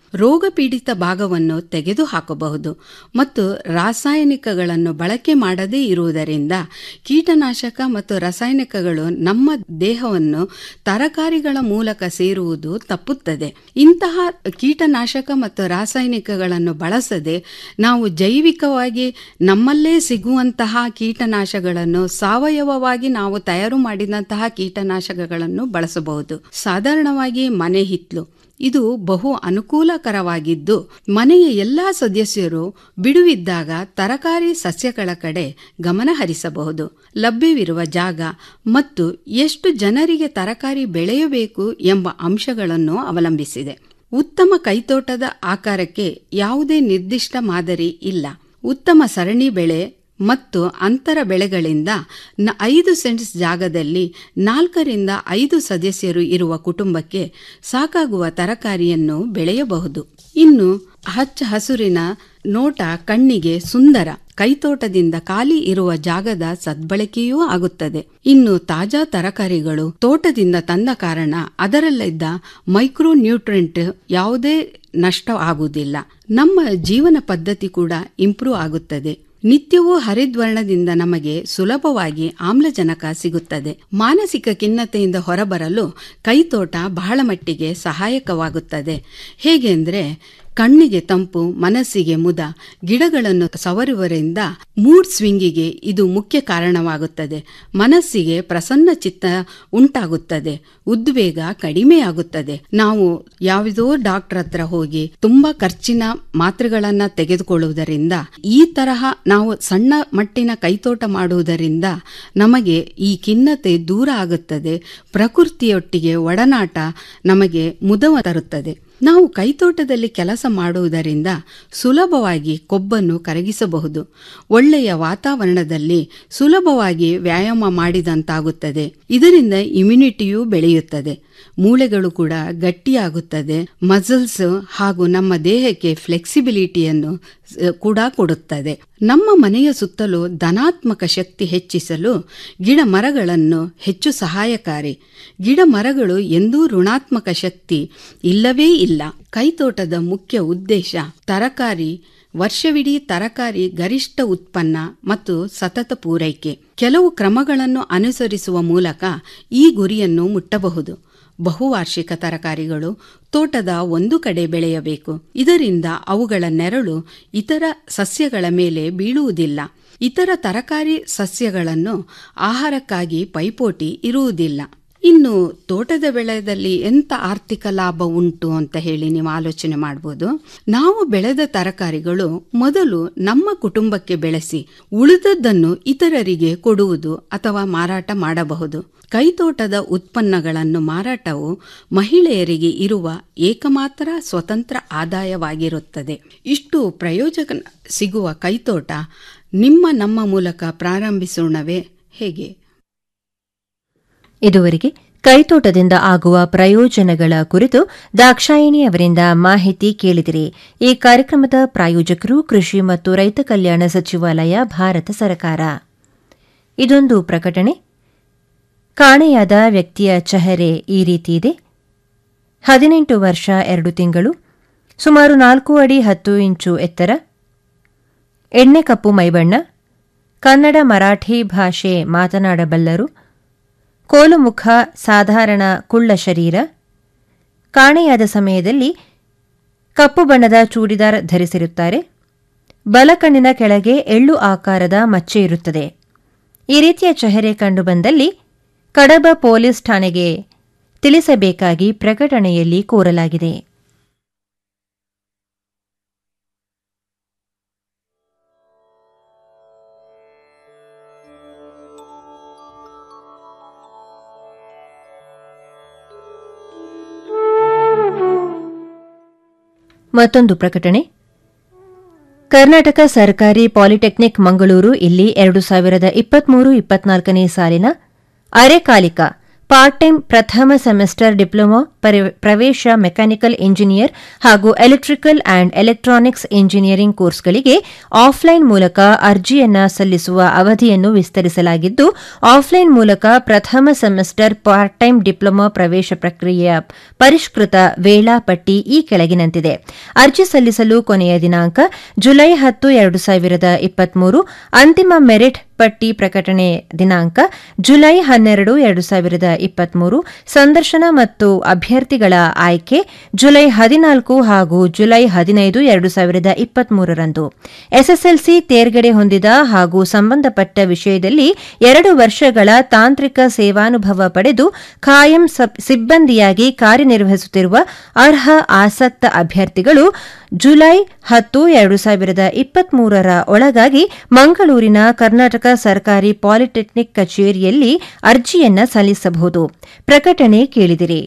ರೋಗಪೀಡಿತ ಭಾಗವನ್ನು ತೆಗೆದುಹಾಕಬಹುದು ಮತ್ತು ರಾಸಾಯನಿಕಗಳನ್ನು ಬಳಕೆ ಮಾಡದೇ ಇರುವುದರಿಂದ ಕೀಟನಾಶಕ ಮತ್ತು ರಾಸಾಯನಿಕಗಳು ನಮ್ಮ ದೇಹವನ್ನು ತರಕಾರಿಗಳ ಮೂಲಕ ಸೇರುವುದು ತಪ್ಪುತ್ತದೆ ಇಂತಹ ಕೀಟನಾಶಕ ಮತ್ತು ರಾಸಾಯನಿಕಗಳನ್ನು ಬಳಸದೆ ನಾವು ಜೈವಿಕವಾಗಿ ನಮ್ಮಲ್ಲೇ ಸಿಗುವಂತಹ ಕೀಟನಾಶಕಗಳನ್ನು ಸಾವಯವವಾಗಿ ನಾವು ತಯಾರು ಮಾಡಿದಂತಹ ಕೀಟನಾಶಕಗಳನ್ನು ಬಳಸಬಹುದು ಸಾಧಾರಣವಾಗಿ ಮನೆ ಹಿತ್ಲು ಇದು ಬಹು ಅನುಕೂಲಕರವಾಗಿದ್ದು ಮನೆಯ ಎಲ್ಲ ಸದಸ್ಯರು ಬಿಡುವಿದ್ದಾಗ ತರಕಾರಿ ಸಸ್ಯಗಳ ಕಡೆ ಗಮನ ಹರಿಸಬಹುದು ಲಭ್ಯವಿರುವ ಜಾಗ ಮತ್ತು ಎಷ್ಟು ಜನರಿಗೆ ತರಕಾರಿ ಬೆಳೆಯಬೇಕು ಎಂಬ ಅಂಶಗಳನ್ನು ಅವಲಂಬಿಸಿದೆ ಉತ್ತಮ ಕೈತೋಟದ ಆಕಾರಕ್ಕೆ ಯಾವುದೇ ನಿರ್ದಿಷ್ಟ ಮಾದರಿ ಇಲ್ಲ ಉತ್ತಮ ಸರಣಿ ಬೆಳೆ ಮತ್ತು ಅಂತರ ಬೆಳೆಗಳಿಂದ ನ ಐದು ಸೆಂಟ್ಸ್ ಜಾಗದಲ್ಲಿ ನಾಲ್ಕರಿಂದ ಐದು ಸದಸ್ಯರು ಇರುವ ಕುಟುಂಬಕ್ಕೆ ಸಾಕಾಗುವ ತರಕಾರಿಯನ್ನು ಬೆಳೆಯಬಹುದು ಇನ್ನು ಹಚ್ಚ ಹಸುರಿನ ನೋಟ ಕಣ್ಣಿಗೆ ಸುಂದರ ಕೈತೋಟದಿಂದ ಖಾಲಿ ಇರುವ ಜಾಗದ ಸದ್ಬಳಕೆಯೂ ಆಗುತ್ತದೆ ಇನ್ನು ತಾಜಾ ತರಕಾರಿಗಳು ತೋಟದಿಂದ ತಂದ ಕಾರಣ ಅದರಲ್ಲಿದ್ದ ಮೈಕ್ರೋ ನ್ಯೂಟ್ರೆಂಟ್ ಯಾವುದೇ ನಷ್ಟ ಆಗುವುದಿಲ್ಲ ನಮ್ಮ ಜೀವನ ಪದ್ಧತಿ ಕೂಡ ಇಂಪ್ರೂವ್ ಆಗುತ್ತದೆ ನಿತ್ಯವೂ ಹರಿದ್ವರ್ಣದಿಂದ ನಮಗೆ ಸುಲಭವಾಗಿ ಆಮ್ಲಜನಕ ಸಿಗುತ್ತದೆ ಮಾನಸಿಕ ಖಿನ್ನತೆಯಿಂದ ಹೊರಬರಲು ಕೈತೋಟ ಬಹಳ ಮಟ್ಟಿಗೆ ಸಹಾಯಕವಾಗುತ್ತದೆ ಹೇಗೆಂದ್ರೆ ಕಣ್ಣಿಗೆ ತಂಪು ಮನಸ್ಸಿಗೆ ಮುದ ಗಿಡಗಳನ್ನು ಸವರುವರಿಂದ ಮೂಡ್ ಸ್ವಿಂಗಿಗೆ ಇದು ಮುಖ್ಯ ಕಾರಣವಾಗುತ್ತದೆ ಮನಸ್ಸಿಗೆ ಪ್ರಸನ್ನ ಚಿತ್ತ ಉಂಟಾಗುತ್ತದೆ ಉದ್ವೇಗ ಕಡಿಮೆಯಾಗುತ್ತದೆ ನಾವು ಯಾವುದೋ ಡಾಕ್ಟರ್ ಹತ್ರ ಹೋಗಿ ತುಂಬಾ ಖರ್ಚಿನ ಮಾತ್ರೆಗಳನ್ನ ತೆಗೆದುಕೊಳ್ಳುವುದರಿಂದ ಈ ತರಹ ನಾವು ಸಣ್ಣ ಮಟ್ಟಿನ ಕೈತೋಟ ಮಾಡುವುದರಿಂದ ನಮಗೆ ಈ ಖಿನ್ನತೆ ದೂರ ಆಗುತ್ತದೆ ಪ್ರಕೃತಿಯೊಟ್ಟಿಗೆ ಒಡನಾಟ ನಮಗೆ ಮುದವ ತರುತ್ತದೆ ನಾವು ಕೈತೋಟದಲ್ಲಿ ಕೆಲಸ ಮಾಡುವುದರಿಂದ ಸುಲಭವಾಗಿ ಕೊಬ್ಬನ್ನು ಕರಗಿಸಬಹುದು ಒಳ್ಳೆಯ ವಾತಾವರಣದಲ್ಲಿ ಸುಲಭವಾಗಿ ವ್ಯಾಯಾಮ ಮಾಡಿದಂತಾಗುತ್ತದೆ ಇದರಿಂದ ಇಮ್ಯುನಿಟಿಯೂ ಬೆಳೆಯುತ್ತದೆ ಮೂಳೆಗಳು ಕೂಡ ಗಟ್ಟಿಯಾಗುತ್ತದೆ ಮಸಲ್ಸ್ ಹಾಗೂ ನಮ್ಮ ದೇಹಕ್ಕೆ ಫ್ಲೆಕ್ಸಿಬಿಲಿಟಿಯನ್ನು ಕೂಡ ಕೊಡುತ್ತದೆ ನಮ್ಮ ಮನೆಯ ಸುತ್ತಲೂ ಧನಾತ್ಮಕ ಶಕ್ತಿ ಹೆಚ್ಚಿಸಲು ಗಿಡ ಮರಗಳನ್ನು ಹೆಚ್ಚು ಸಹಾಯಕಾರಿ ಗಿಡ ಮರಗಳು ಎಂದೂ ಋಣಾತ್ಮಕ ಶಕ್ತಿ ಇಲ್ಲವೇ ಇಲ್ಲ ಕೈತೋಟದ ಮುಖ್ಯ ಉದ್ದೇಶ ತರಕಾರಿ ವರ್ಷವಿಡೀ ತರಕಾರಿ ಗರಿಷ್ಠ ಉತ್ಪನ್ನ ಮತ್ತು ಸತತ ಪೂರೈಕೆ ಕೆಲವು ಕ್ರಮಗಳನ್ನು ಅನುಸರಿಸುವ ಮೂಲಕ ಈ ಗುರಿಯನ್ನು ಮುಟ್ಟಬಹುದು ಬಹುವಾರ್ಷಿಕ ತರಕಾರಿಗಳು ತೋಟದ ಒಂದು ಕಡೆ ಬೆಳೆಯಬೇಕು ಇದರಿಂದ ಅವುಗಳ ನೆರಳು ಇತರ ಸಸ್ಯಗಳ ಮೇಲೆ ಬೀಳುವುದಿಲ್ಲ ಇತರ ತರಕಾರಿ ಸಸ್ಯಗಳನ್ನು ಆಹಾರಕ್ಕಾಗಿ ಪೈಪೋಟಿ ಇರುವುದಿಲ್ಲ ಇನ್ನು ತೋಟದ ಬೆಳೆದಲ್ಲಿ ಎಂತ ಆರ್ಥಿಕ ಲಾಭ ಉಂಟು ಅಂತ ಹೇಳಿ ನೀವು ಆಲೋಚನೆ ಮಾಡಬಹುದು ನಾವು ಬೆಳೆದ ತರಕಾರಿಗಳು ಮೊದಲು ನಮ್ಮ ಕುಟುಂಬಕ್ಕೆ ಬೆಳೆಸಿ ಉಳಿದದ್ದನ್ನು ಇತರರಿಗೆ ಕೊಡುವುದು ಅಥವಾ ಮಾರಾಟ ಮಾಡಬಹುದು ಕೈತೋಟದ ಉತ್ಪನ್ನಗಳನ್ನು ಮಾರಾಟವು ಮಹಿಳೆಯರಿಗೆ ಇರುವ ಏಕಮಾತ್ರ ಸ್ವತಂತ್ರ ಆದಾಯವಾಗಿರುತ್ತದೆ ಇಷ್ಟು ಪ್ರಯೋಜನ ಸಿಗುವ ಕೈತೋಟ ನಿಮ್ಮ ನಮ್ಮ ಮೂಲಕ ಪ್ರಾರಂಭಿಸೋಣವೇ ಹೇಗೆ ಇದುವರೆಗೆ ಕೈತೋಟದಿಂದ ಆಗುವ ಪ್ರಯೋಜನಗಳ ಕುರಿತು ದಾಕ್ಷಾಯಿಣಿ ಅವರಿಂದ ಮಾಹಿತಿ ಕೇಳಿದಿರಿ ಈ ಕಾರ್ಯಕ್ರಮದ ಪ್ರಾಯೋಜಕರು ಕೃಷಿ ಮತ್ತು ರೈತ ಕಲ್ಯಾಣ ಸಚಿವಾಲಯ ಭಾರತ ಸರ್ಕಾರ ಇದೊಂದು ಪ್ರಕಟಣೆ ಕಾಣೆಯಾದ ವ್ಯಕ್ತಿಯ ಚಹರೆ ಈ ರೀತಿ ಇದೆ ಹದಿನೆಂಟು ವರ್ಷ ಎರಡು ತಿಂಗಳು ಸುಮಾರು ನಾಲ್ಕು ಅಡಿ ಹತ್ತು ಇಂಚು ಎತ್ತರ ಎಣ್ಣೆ ಕಪ್ಪು ಮೈಬಣ್ಣ ಕನ್ನಡ ಮರಾಠಿ ಭಾಷೆ ಮಾತನಾಡಬಲ್ಲರು ಕೋಲುಮುಖ ಸಾಧಾರಣ ಕುಳ್ಳ ಶರೀರ ಕಾಣೆಯಾದ ಸಮಯದಲ್ಲಿ ಕಪ್ಪು ಬಣ್ಣದ ಚೂಡಿದಾರ್ ಧರಿಸಿರುತ್ತಾರೆ ಬಲಕಣ್ಣಿನ ಕೆಳಗೆ ಎಳ್ಳು ಆಕಾರದ ಮಚ್ಚೆ ಇರುತ್ತದೆ ಈ ರೀತಿಯ ಚೆಹರೆ ಕಂಡುಬಂದಲ್ಲಿ ಕಡಬ ಪೊಲೀಸ್ ಠಾಣೆಗೆ ತಿಳಿಸಬೇಕಾಗಿ ಪ್ರಕಟಣೆಯಲ್ಲಿ ಕೋರಲಾಗಿದೆ ಮತ್ತೊಂದು ಪ್ರಕಟಣೆ ಕರ್ನಾಟಕ ಸರ್ಕಾರಿ ಪಾಲಿಟೆಕ್ನಿಕ್ ಮಂಗಳೂರು ಇಲ್ಲಿ ಎರಡು ಸಾವಿರದ ಇಪ್ಪತ್ಮೂರು ಇಪ್ಪತ್ನಾಲ್ಕನೇ ಸಾಲಿನ ಅರೆಕಾಲಿಕ ಪಾರ್ಟ್ ಟೈಮ್ ಪ್ರಥಮ ಸೆಮಿಸ್ಟರ್ ಡಿಪ್ಲೊಮಾ ಪರಿ- ಪ್ರವೇಶ ಮೆಕ್ಯಾನಿಕಲ್ ಇಂಜಿನಿಯರ್ ಹಾಗೂ ಎಲೆಕ್ಟ್ರಿಕಲ್ ಅಂಡ್ ಎಲೆಕ್ಟ್ರಾನಿಕ್ಸ್ ಇಂಜಿನಿಯರಿಂಗ್ ಕೋರ್ಸ್ಗಳಿಗೆ ಆಫ್ಲೈನ್ ಮೂಲಕ ಅರ್ಜಿಯನ್ನ ಸಲ್ಲಿಸುವ ಅವಧಿಯನ್ನು ವಿಸ್ತರಿಸಲಾಗಿದ್ದು ಆಫ್ಲೈನ್ ಮೂಲಕ ಪ್ರಥಮ ಸೆಮಿಸ್ಟರ್ ಪಾರ್ಟ್ ಟೈಮ್ ಡಿಪ್ಲೊಮಾ ಪ್ರವೇಶ ಪ್ರಕ್ರಿಯೆಯ ಪರಿಷ್ಕೃತ ವೇಳಾಪಟ್ಟಿ ಈ ಕೆಳಗಿನಂತಿದೆ ಅರ್ಜಿ ಸಲ್ಲಿಸಲು ಕೊನೆಯ ದಿನಾಂಕ ಜುಲೈ ಹತ್ತು ಎರಡು ಸಾವಿರದ ಇಪ್ಪತ್ಮೂರು ಅಂತಿಮ ಮೆರಿಟ್ ಪಟ್ಟಿ ಪ್ರಕಟಣೆ ದಿನಾಂಕ ಜುಲೈ ಹನ್ನೆರಡು ಎರಡು ಸಾವಿರದ ಇಪ್ಪತ್ಮೂರು ಸಂದರ್ಶನ ಮತ್ತು ಅಭ್ಯರ್ಥಿಗಳ ಆಯ್ಕೆ ಜುಲೈ ಹದಿನಾಲ್ಕು ಹಾಗೂ ಜುಲೈ ಹದಿನೈದು ಎರಡು ಸಾವಿರದ ಇಪ್ಪತ್ಮೂರರಂದು ಎಸ್ಎಸ್ಎಲ್ಸಿ ತೇರ್ಗಡೆ ಹೊಂದಿದ ಹಾಗೂ ಸಂಬಂಧಪಟ್ಟ ವಿಷಯದಲ್ಲಿ ಎರಡು ವರ್ಷಗಳ ತಾಂತ್ರಿಕ ಸೇವಾನುಭವ ಪಡೆದು ಖಾಯಂ ಸಬ್- ಸಿಬ್ಬಂದಿಯಾಗಿ ಕಾರ್ಯನಿರ್ವಹಿಸುತ್ತಿರುವ ಅರ್ಹ ಆಸಕ್ತ ಅಭ್ಯರ್ಥಿಗಳು ಜುಲೈ ಹತ್ತು ಎರಡು ಸಾವಿರದ ಇಪ್ಪತ್ಮೂರರ ಒಳಗಾಗಿ ಮಂಗಳೂರಿನ ಕರ್ನಾಟಕ ಸರ್ಕಾರಿ ಪಾಲಿಟೆಕ್ನಿಕ್ ಕಚೇರಿಯಲ್ಲಿ ಅರ್ಜಿಯನ್ನ ಸಲ್ಲಿಸಬಹುದು ಪ್ರಕಟಣೆ ಕೇಳಿದಿರಿ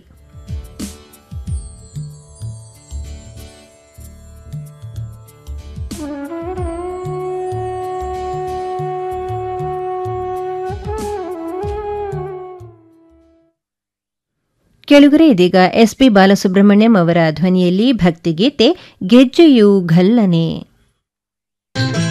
ಕೆಳಗರೆ ಇದೀಗ ಎಸ್ಪಿ ಬಾಲಸುಬ್ರಹ್ಮಣ್ಯಂ ಅವರ ಧ್ವನಿಯಲ್ಲಿ ಭಕ್ತಿಗೀತೆ ಗೆಜ್ಜೆಯು ಘಲ್ಲನೆ